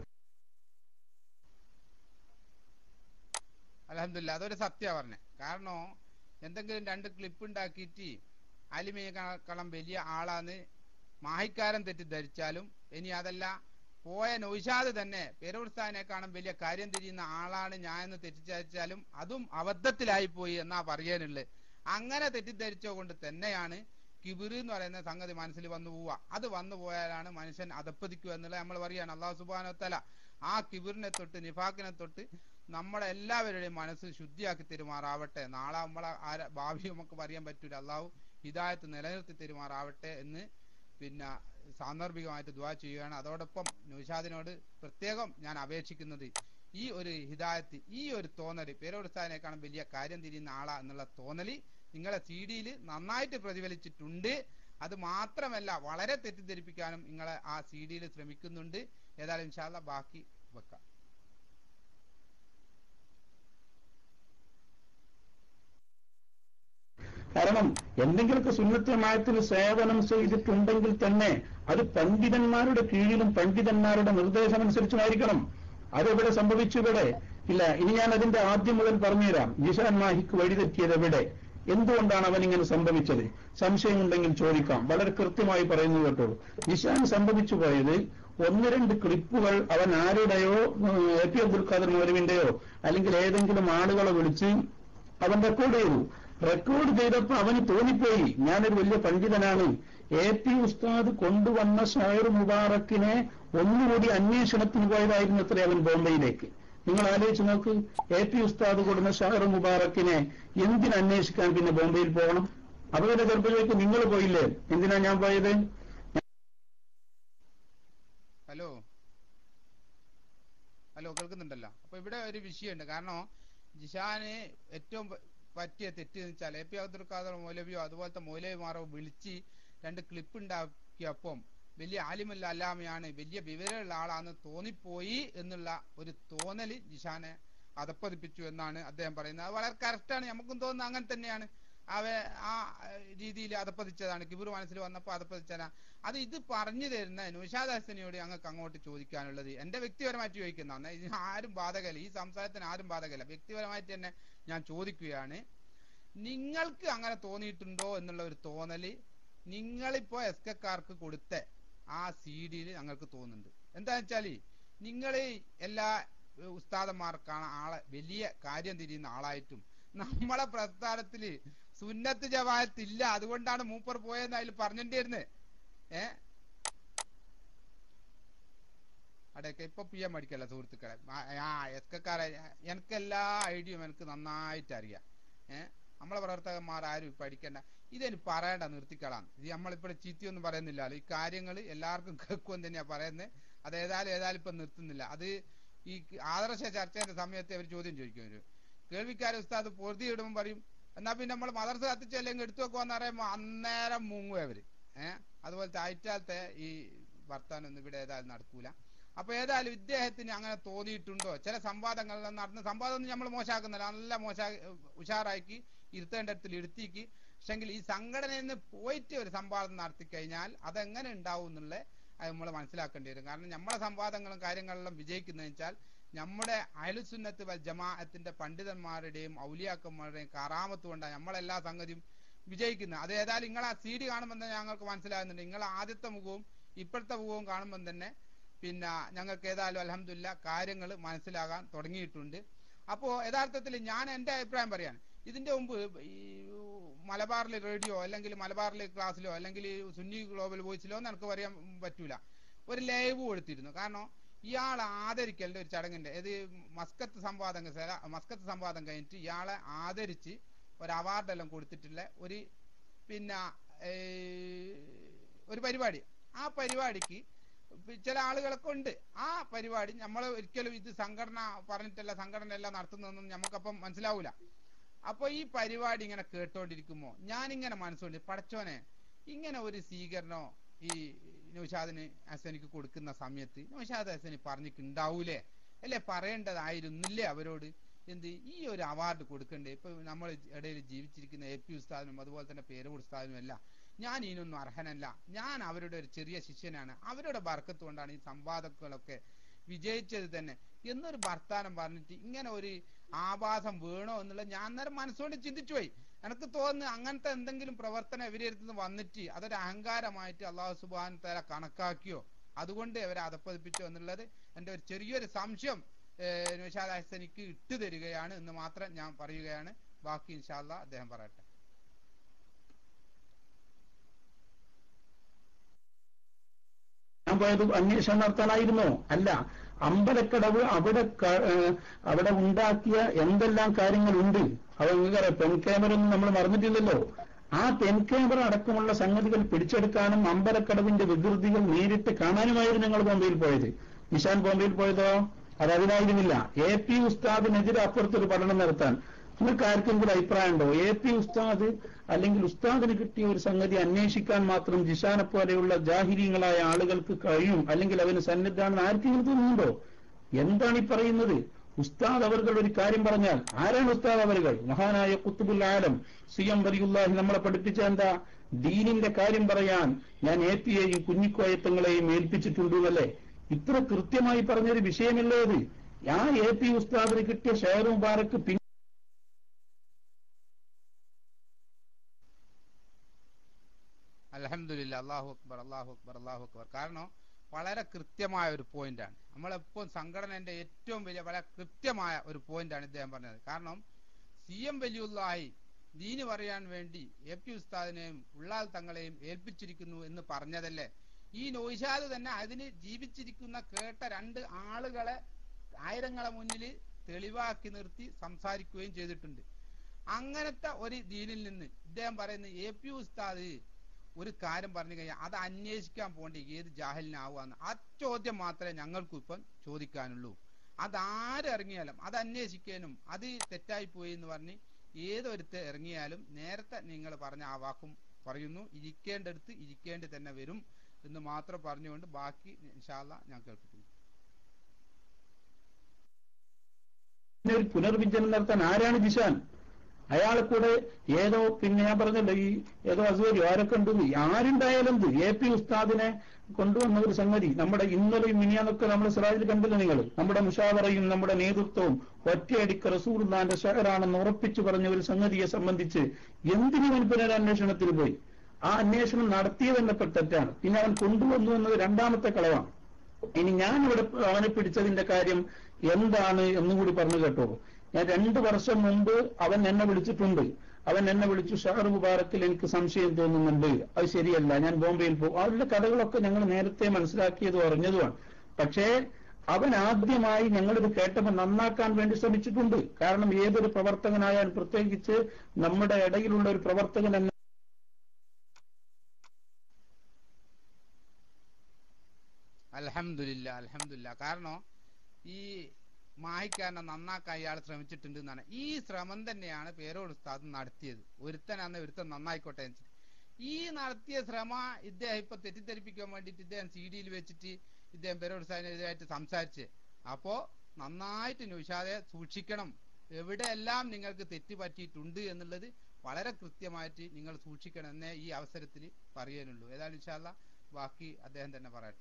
അലഹമില്ല അതൊരു സത്യ പറഞ്ഞേ കാരണം എന്തെങ്കിലും രണ്ട് ക്ലിപ്പ് ഉണ്ടാക്കിയിട്ട് അലിമേക്കളം വലിയ ആളാന്ന് മാഹിക്കാരൻ തെറ്റിദ്ധരിച്ചാലും ഇനി അതല്ല പോയ നൗഷാദ് തന്നെ പെരുസ്ഥാനേക്കാളും വലിയ കാര്യം തിരിയുന്ന ആളാണ് ഞാൻ എന്ന് തെറ്റിദ്ധരിച്ചാലും അതും അബദ്ധത്തിലായി പോയി എന്നാ പറയാനുള്ളത് അങ്ങനെ തെറ്റിദ്ധരിച്ചോ കൊണ്ട് തന്നെയാണ് കിബിറ് എന്ന് പറയുന്ന സംഗതി മനസ്സിൽ വന്നു പോവുക അത് വന്നു പോയാലാണ് മനുഷ്യൻ അതപ്പതിക്കുക എന്നുള്ളത് നമ്മൾ പറയാണ് അള്ളാഹു സുബാനത്തല ആ കിബിറിനെ തൊട്ട് നിഫാക്കിനെ തൊട്ട് നമ്മളെ എല്ലാവരുടെയും മനസ്സ് ശുദ്ധിയാക്കി തെരുമാറാവട്ടെ നാളെ നമ്മളെ ആര- ഭാവി നമുക്ക് പറയാൻ പറ്റൂല അള്ളാഹു ഹിദായത്ത് നിലനിർത്തി തെരുമാറാവട്ടെ എന്ന് പിന്നെ സാന്ദർഭികമായിട്ട് ദുവാ ചെയ്യുകയാണ് അതോടൊപ്പം നൗഷാദിനോട് പ്രത്യേകം ഞാൻ അപേക്ഷിക്കുന്നത് ഈ ഒരു ഹിദായത്ത് ഈ ഒരു തോന്നല് പേരോടുസ്ഥാനേക്കാളും വലിയ കാര്യം തിരിയുന്ന ആളാ എന്നുള്ള തോന്നല് നിങ്ങളെ സി ഡിയിൽ നന്നായിട്ട് പ്രതിഫലിച്ചിട്ടുണ്ട് അത് മാത്രമല്ല വളരെ തെറ്റിദ്ധരിപ്പിക്കാനും നിങ്ങളെ ആ സി ഡിയിൽ ശ്രമിക്കുന്നുണ്ട് ഏതായാലും ഇൻഷാല്ല ബാക്കി വെക്കാം കാരണം എന്തെങ്കിലുമൊക്കെ സുന്നത്തമായത്തിന് സേവനം ചെയ്തിട്ടുണ്ടെങ്കിൽ തന്നെ അത് പണ്ഡിതന്മാരുടെ കീഴിലും പണ്ഡിതന്മാരുടെ നിർദ്ദേശമനുസരിച്ചുമായിരിക്കണം അതെവിടെ സംഭവിച്ചു ഇവിടെ ഇല്ല ഇനി ഞാൻ അതിന്റെ ആദ്യം മുതൽ പറഞ്ഞുതരാം ജിഷാൻ മാഹിക്ക് വഴിതെറ്റിയത് എവിടെ എന്തുകൊണ്ടാണ് അവൻ ഇങ്ങനെ സംഭവിച്ചത് സംശയമുണ്ടെങ്കിൽ ചോദിക്കാം വളരെ കൃത്യമായി പറയുന്നത് കേട്ടോളൂ ജിഷാൻ സംഭവിച്ചു പോയത് ഒന്ന് രണ്ട് ക്ലിപ്പുകൾ അവൻ ആരുടെയോ ഉം, എ പി അബ്ദുൽ ഖാദർ മൗലവിന്റെയോ അല്ലെങ്കിൽ ഏതെങ്കിലും ആളുകളെ വിളിച്ച് അവൻ റെക്കോർഡ് ചെയ്തു റെക്കോർഡ് ചെയ്തപ്പോ അവന് തോന്നിപ്പോയി ഞാനൊരു വലിയ പണ്ഡിതനാണ് എ പി ഉസ്താദ് കൊണ്ടുവന്ന ഷായർ മുബാറക്കിനെ ഒന്നുകൂടി അന്വേഷണത്തിന് പോയതായിരുന്നു അത്രേ അവൻ ബോംബെയിലേക്ക് നിങ്ങൾ ആലോചിച്ച് നോക്ക് എ പി ഉസ്താദ് കൊടുന്ന ഷായർ മുബാറക്കിനെ എന്തിന് അന്വേഷിക്കാൻ പിന്നെ ബോംബെയിൽ പോകണം അവരുടെ ചെറുപ്പത്തിലേക്ക് നിങ്ങൾ പോയില്ലേ എന്തിനാ ഞാൻ പോയത് ഹലോ ഹലോ കേൾക്കുന്നുണ്ടല്ലോ അപ്പൊ ഇവിടെ ഒരു വിഷയമുണ്ട് കാരണം ജിഷാന് ഏറ്റവും പ- പറ്റിയ തെറ്റ് എന്ന് വെച്ചാൽ എ പി അബ്ദുൽ ഖാദർ മൗലവിയോ അതുപോലത്തെ മൗലവിമാരോ വിളിച്ച് രണ്ട് ക്ലിപ്പ് ഉണ്ടാക്കിയപ്പം വലിയ ആലിമല്ല അല്ലാമയാണ് വലിയ വിവരമുള്ള ആളാന്ന് തോന്നിപ്പോയി എന്നുള്ള ഒരു തോന്നല് ജിഷാനെ അതപ്പതിപ്പിച്ചു എന്നാണ് അദ്ദേഹം പറയുന്നത് അത് വളരെ കറക്റ്റാണ് നമുക്കും തോന്നുന്നത് അങ്ങനെ തന്നെയാണ് അവ ആ രീതിയിൽ അതപ്പതിച്ചതാണ് കിബിർ മനസ്സിൽ വന്നപ്പോൾ അതപ്പതിച്ചതാണ് അത് ഇത് പറഞ്ഞു തരുന്ന നൗഷാദ് ഹസനിയോട് ഞങ്ങൾക്ക് അങ്ങോട്ട് ചോദിക്കാനുള്ളത് എന്റെ വ്യക്തിപരമായിട്ട് ചോദിക്കുന്നതാണ് ഇതിന് ആരും ബാധകല്ല ഈ സംസാരത്തിന് ആരും ബാധകല്ല വ്യക്തിപരമായിട്ട് തന്നെ ഞാൻ ചോദിക്കുകയാണ് നിങ്ങൾക്ക് അങ്ങനെ തോന്നിയിട്ടുണ്ടോ എന്നുള്ള ഒരു തോന്നല് നിങ്ങളിപ്പോ എസ് കെക്കാർക്ക് കൊടുത്ത ആ സി ഡിയിൽ ഞങ്ങൾക്ക് തോന്നുന്നുണ്ട് എന്താ വെച്ചാല് നിങ്ങൾ എല്ലാ ഏഹ്, ഉസ്താദന്മാർക്കാണ് ആളെ വലിയ കാര്യം തിരിയുന്ന ആളായിട്ടും നമ്മളെ പ്രസ്ഥാനത്തില് സുന്നത്ത് ജവായത്തില്ല അതുകൊണ്ടാണ് മൂപ്പർ പോയെന്ന് അതിൽ പറഞ്ഞിട്ടുണ്ടായിരുന്നത് ഏ അടയൊക്കെ ഇപ്പൊ പി എം അടിക്കല്ല സുഹൃത്തുക്കളെ ആ എസ് കെക്കാരെ എനിക്ക് എല്ലാ ഐഡിയയും എനിക്ക് നന്നായിട്ട് അറിയാം ഏ നമ്മളെ പ്രവർത്തകന്മാർ ആരും പഠിക്കണ്ട ഇതിന് പറയണ്ട നിർത്തിക്കളാം ഇത് നമ്മളിപ്പോഴും ചീത്തിയൊന്നും പറയുന്നില്ലല്ലോ ഈ കാര്യങ്ങൾ എല്ലാവർക്കും കേൾക്കുമെന്ന് തന്നെയാ പറയുന്നത് അത് ഏതായാലും ഏതായാലും ഇപ്പൊ നിർത്തുന്നില്ല അത് ഈ ആദർശ ചർച്ചയുടെ സമയത്ത് അവർ ചോദ്യം ചോദിക്കും അവര് കേൾവിക്കാരെ ഉസ്താദ് പൊറുതി ഇടുമ്പോൾ പറയും എന്നാ പിന്നെ നമ്മൾ മദർസ കത്തിച്ച് അല്ലെങ്കിൽ എടുത്തു വെക്കുവാന്ന് പറയുമ്പോൾ അന്നേരം മുങ്ങും അവര് ഏഹ് അതുപോലത്തെ അയറ്റാലത്തെ ഈ വർത്താനൊന്നും ഇവിടെ ഏതായാലും നടക്കൂല അപ്പൊ ഏതായാലും ഇദ്ദേഹത്തിന് അങ്ങനെ തോന്നിയിട്ടുണ്ടോ ചില സംവാദങ്ങൾ നടന്ന സംവാദം ഒന്നും നമ്മൾ മോശമാക്കുന്നില്ല നല്ല മോശ ഉഷാറാക്കി ഇരുത്തേണ്ടത്തിൽ ഇരുത്തിക്ക് പക്ഷെങ്കിൽ ഈ സംഘടനയിൽ നിന്ന് പോയിട്ട് ഒരു സംവാദം നടത്തി കഴിഞ്ഞാൽ അതെങ്ങനെ ഉണ്ടാവും എന്നുള്ള അത് നമ്മൾ മനസ്സിലാക്കേണ്ടി വരും കാരണം നമ്മളെ സംവാദങ്ങളും കാര്യങ്ങളെല്ലാം വിജയിക്കുന്നതെന്ന് വെച്ചാൽ നമ്മുടെ അയലുസുന്നത്ത് വൽ ജമാഅത്തിന്റെ പണ്ഡിതന്മാരുടെയും ഔലിയാക്കന്മാരുടെയും കറാമത്ത് കൊണ്ടാണ് നമ്മളെല്ലാ സംഗതിയും വിജയിക്കുന്നത് അത് ഏതായാലും നിങ്ങൾ ആ സി ഡി കാണുമ്പോൾ തന്നെ ഞങ്ങൾക്ക് മനസ്സിലാകുന്നുണ്ട് നിങ്ങൾ ആദ്യത്തെ മുഖവും ഇപ്പോഴത്തെ മുഖവും കാണുമ്പോൾ തന്നെ പിന്നെ ഞങ്ങൾക്ക് ഏതായാലും അലഹമില്ല കാര്യങ്ങൾ മനസ്സിലാകാൻ തുടങ്ങിയിട്ടുണ്ട് അപ്പോ യഥാർത്ഥത്തിൽ ഞാൻ എന്റെ അഭിപ്രായം പറയാൻ ഇതിന്റെ മുമ്പ് ഈ മലബാറിലെ റേഡിയോ അല്ലെങ്കിൽ മലബാറിലെ ക്ലാസ്സിലോ അല്ലെങ്കിൽ സുന്നി ഗ്ലോബൽ വോയിസിലോ എന്ന് എനിക്ക് പറയാൻ പറ്റൂല ഒരു ലൈവ് കൊടുത്തിരുന്നു കാരണം ഇയാളെ ആദരിക്കലിന്റെ ഒരു ചടങ്ങിന്റെ ഇത് മസ്കത്ത് സംവാദം സല- മസ്കത്ത് സംവാദം കഴിഞ്ഞിട്ട് ഇയാളെ ആദരിച്ച് ഒരു അവാർഡെല്ലാം കൊടുത്തിട്ടുള്ള ഒരു പിന്നെ ഏർ, ഒരു പരിപാടി ആ പരിപാടിക്ക് ചില ആളുകളൊക്കെ ഉണ്ട് ആ പരിപാടി നമ്മൾ ഒരിക്കലും ഇത് സംഘടന പറഞ്ഞിട്ടല്ല സംഘടന എല്ലാം നടത്തുന്നതെന്നും നമുക്കപ്പം മനസ്സിലാവൂല അപ്പൊ ഈ പരിപാടി ഇങ്ങനെ കേട്ടോണ്ടിരിക്കുമ്പോ ഞാനിങ്ങനെ മനസ്സുകൊണ്ട് പടച്ചോനെ ഇങ്ങനെ ഒരു സ്വീകരണോ ഈ നൗഷാദിന് ഹസനിക്ക് കൊടുക്കുന്ന സമയത്ത് നൗഷാദ് ഹസനി പറഞ്ഞിട്ടുണ്ടാവൂലേ അല്ലെ പറയേണ്ടതായിരുന്നില്ലേ അവരോട് എന്ത് ഈ ഒരു അവാർഡ് കൊടുക്കണ്ടേ ഇപ്പൊ നമ്മൾ ഇടയിൽ ജീവിച്ചിരിക്കുന്ന എ പി ഉസ്താദിനും അതുപോലെ തന്നെ പേരൂർ ഉസ്താദിനും എല്ലാം ഞാൻ ഇതിനൊന്നും അർഹനല്ല ഞാൻ അവരുടെ ഒരു ചെറിയ ശിഷ്യനാണ് അവരുടെ ബർക്കത്ത് കൊണ്ടാണ് ഈ സംവാദങ്ങളൊക്കെ വിജയിച്ചത് തന്നെ എന്നൊരു വർത്താനം പറഞ്ഞിട്ട് ഇങ്ങനെ ഒരു ആഭാസം വേണോ എന്നുള്ള ഞാൻ അന്നേരം മനസ്സുകൊണ്ട് ചിന്തിച്ചു പോയി എനിക്ക് തോന്നുന്നു അങ്ങനത്തെ എന്തെങ്കിലും പ്രവർത്തനം ഇവരെടുത്ത് വന്നിട്ട് അതൊരു അഹങ്കാരമായിട്ട് അള്ളാഹു സുബാൻ തല കണക്കാക്കിയോ അതുകൊണ്ട് അവരെ അതപ്പതിപ്പിച്ചോ എന്നുള്ളത് എന്റെ ഒരു ചെറിയൊരു സംശയം നിഷാദ് ഹസനിക്ക് ഇട്ടു തരികയാണ് എന്ന് മാത്രം ഞാൻ പറയുകയാണ് ബാക്കി ഇൻഷാല്ല അദ്ദേഹം പറയട്ടെ ഞാൻ പോയത് അന്വേഷണം നടത്താനായിരുന്നോ അല്ല അമ്പലക്കടവ് അവിടെ ക- ഏഹ് അവിടെ ഉണ്ടാക്കിയ എന്തെല്ലാം കാര്യങ്ങളുണ്ട് അത് നിങ്ങൾക്കറിയാം പെൻ ക്യാമറ ഒന്നും നമ്മൾ മറന്നിട്ടില്ലല്ലോ ആ പെൻ ക്യാമറ അടക്കമുള്ള സംഗതികൾ പിടിച്ചെടുക്കാനും അമ്പലക്കടവിന്റെ വികൃതികൾ നേരിട്ട് കാണാനുമായിരുന്നു ഞങ്ങൾ ബോംബെയിൽ പോയത് നിഷാൻ ബോംബെയിൽ പോയതോ അത് അതിനായിരുന്നില്ല എ പി ഉസ്താദിനെതിരെ അപ്പുറത്തൊരു പഠനം നടത്താൻ നിങ്ങൾക്ക് ആർക്കെങ്കിലും അഭിപ്രായം ഉണ്ടോ എ പി ഉസ്താദ് അല്ലെങ്കിൽ ഉസ്താദിന് കിട്ടിയ ഒരു സംഗതി അന്വേഷിക്കാൻ മാത്രം ജിഷാനെ പോലെയുള്ള ജാഹിര്യങ്ങളായ ആളുകൾക്ക് കഴിയും അല്ലെങ്കിൽ അവന് സന്നദ്ധാണെന്ന് ആർക്കെങ്കിലും തോന്നുന്നുണ്ടോ എന്താണ് ഈ പറയുന്നത് ഉസ്താദ് അവർകൾ ഒരു കാര്യം പറഞ്ഞാൽ ആരാണ് ഉസ്താദ് അവർകൾ മഹാനായ കുത്തുബുൽ ആലം സി എം വലിയുല്ലാഹി നമ്മളെ പഠിപ്പിച്ച എന്താ ദീനിന്റെ കാര്യം പറയാൻ ഞാൻ എ പിയെയും കുഞ്ഞിക്കോയത്തങ്ങളെയും ഏൽപ്പിച്ചിട്ടുണ്ട് എന്നല്ലേ ഇത്ര കൃത്യമായി പറഞ്ഞൊരു വിഷയമല്ലേ അത് ആ എ പി ഉസ്താദിന് കിട്ടിയ ഷെയർ മുബാറക്ക് പിന്നെ അലഹമില്ല അള്ളാഹു അക്ബർ അള്ളാഹു അക്ബർ അള്ളാഹു അക്ബർ കാരണം വളരെ കൃത്യമായ ഒരു പോയിന്റാണ് നമ്മളെപ്പോൾ സംഘടനന്റെ ഏറ്റവും വലിയ വളരെ കൃത്യമായ ഒരു പോയിന്റാണ് ഇദ്ദേഹം പറഞ്ഞത് കാരണം സി എം വലിയുള്ളായി ദീന് പറയാൻ വേണ്ടി എ പി ഉസ്താദിനെയും ഉള്ളാൽ തങ്ങളെയും ഏൽപ്പിച്ചിരിക്കുന്നു എന്ന് പറഞ്ഞതല്ലേ ഈ നൊയ്ഷാദ് തന്നെ അതിന് ജീവിച്ചിരിക്കുന്ന കേട്ട രണ്ട് ആളുകളെ ആയിരങ്ങളെ മുന്നിൽ തെളിവാക്കി നിർത്തി സംസാരിക്കുകയും ചെയ്തിട്ടുണ്ട് അങ്ങനത്തെ ഒരു ദീനിൽ നിന്ന് ഇദ്ദേഹം പറയുന്ന എ പി ഉസ്താദ് ഒരു കാര്യം പറഞ്ഞു കഴിഞ്ഞാൽ അത് അന്വേഷിക്കാൻ പോകേണ്ട ഏത് ജാഹലിനാവുകയെന്ന് ആ ചോദ്യം മാത്രമേ ഞങ്ങൾക്കും ഇപ്പം ചോദിക്കാനുള്ളൂ അതാരിറങ്ങിയാലും അത് അന്വേഷിക്കാനും അത് തെറ്റായി പോയി എന്ന് പറഞ്ഞ് ഏതൊരുത്ത് ഇറങ്ങിയാലും നേരത്തെ നിങ്ങൾ പറഞ്ഞ ആ വാക്കും പറയുന്നു ഇരിക്കേണ്ടടുത്ത് ഇരിക്കേണ്ടി തന്നെ വരും എന്ന് മാത്രം പറഞ്ഞുകൊണ്ട് ബാക്കി ഇൻഷാല്ല ഞാൻ കേൾപ്പിക്കുന്നു പിന്നെ ഒരു പുനർവിചനം നടത്താൻ ആരാണ് ജിഷാൻ അയാളെ കൂടെ ഏതോ പിന്നെ ഞാൻ പറഞ്ഞല്ലോ ഈ ഏതോ അസുഖരി ആരൊക്കെ ഉണ്ട് ആരുണ്ടായാലും എന്ത് എ പി ഉസ്താദിനെ കൊണ്ടുവന്ന ഒരു സംഗതി നമ്മുടെ ഇന്നലെയും മിനിയാന്നൊക്കെ നമ്മുടെ സിറാജിൽ കണ്ടില്ല നിങ്ങൾ നമ്മുടെ മുഷാവറയും നമ്മുടെ നേതൃത്വവും ഒറ്റയടിക്ക് റസൂർദാന്റെ ഷഹറാണെന്ന് ഉറപ്പിച്ചു പറഞ്ഞ ഒരു സംഗതിയെ സംബന്ധിച്ച് എന്തിനു അവൻ പുനരന്വേഷണത്തിന് പോയി ആ അന്വേഷണം നടത്തിയത് തന്നെ തെറ്റാണ് പിന്നെ അവൻ കൊണ്ടുവന്നു എന്നത് രണ്ടാമത്തെ കളവാണ് ഇനി ഞാൻ ഇവിടെ അവനെ പിടിച്ചതിന്റെ കാര്യം എന്താണ് എന്നും കൂടി പറഞ്ഞു കേട്ടോ ഞാൻ രണ്ടു വർഷം മുമ്പ് അവൻ എന്നെ വിളിച്ചിട്ടുണ്ട് അവൻ എന്നെ വിളിച്ചു ഷഹർ മുബാറക്കിൽ എനിക്ക് സംശയം തോന്നുന്നുണ്ട് അത് ശരിയല്ല ഞാൻ ബോംബെയിൽ പോകും അവരുടെ കഥകളൊക്കെ ഞങ്ങൾ നേരത്തെ മനസ്സിലാക്കിയതും അറിഞ്ഞതുമാണ് പക്ഷേ അവൻ ആദ്യമായി ഞങ്ങളിത് കേട്ടപ്പോൾ നന്നാക്കാൻ വേണ്ടി ശ്രമിച്ചിട്ടുണ്ട് കാരണം ഏതൊരു പ്രവർത്തകനായാലും പ്രത്യേകിച്ച് നമ്മുടെ ഇടയിലുള്ള ഒരു പ്രവർത്തകൻ എന്ന അൽഹംദുലില്ല അൽഹംദുലില്ല കാരണം ഈ മാഹിക്കാരനെ നന്നാക്കാൻ ഇയാൾ ശ്രമിച്ചിട്ടുണ്ട് എന്നാണ് ഈ ശ്രമം തന്നെയാണ് പേരോട് ഉസ്താദ് നടത്തിയത് ഒരുത്തനാന്ന് ഒരുത്തൻ നന്നായിക്കോട്ടെ എന്ന് വെച്ചിട്ട്. ഈ നടത്തിയ ശ്രമ ഇദ്ദേഹം ഇപ്പൊ തെറ്റിദ്ധരിപ്പിക്കാൻ വേണ്ടിയിട്ട് ഇദ്ദേഹം സി ഡിയിൽ വെച്ചിട്ട് ഇദ്ദേഹം പേരോട് ഉസ്താദിനെതിരായിട്ട് സംസാരിച്ച് അപ്പോ നന്നായിട്ട് നിഷാദെ സൂക്ഷിക്കണം എവിടെയെല്ലാം നിങ്ങൾക്ക് തെറ്റ് പറ്റിയിട്ടുണ്ട് എന്നുള്ളത് വളരെ കൃത്യമായിട്ട് നിങ്ങൾ സൂക്ഷിക്കണം എന്നേ ഈ അവസരത്തിൽ പറയാനുള്ളൂ ഏതായാലും ഇൻഷാല്ല ബാക്കി അദ്ദേഹം തന്നെ പറയട്ടെ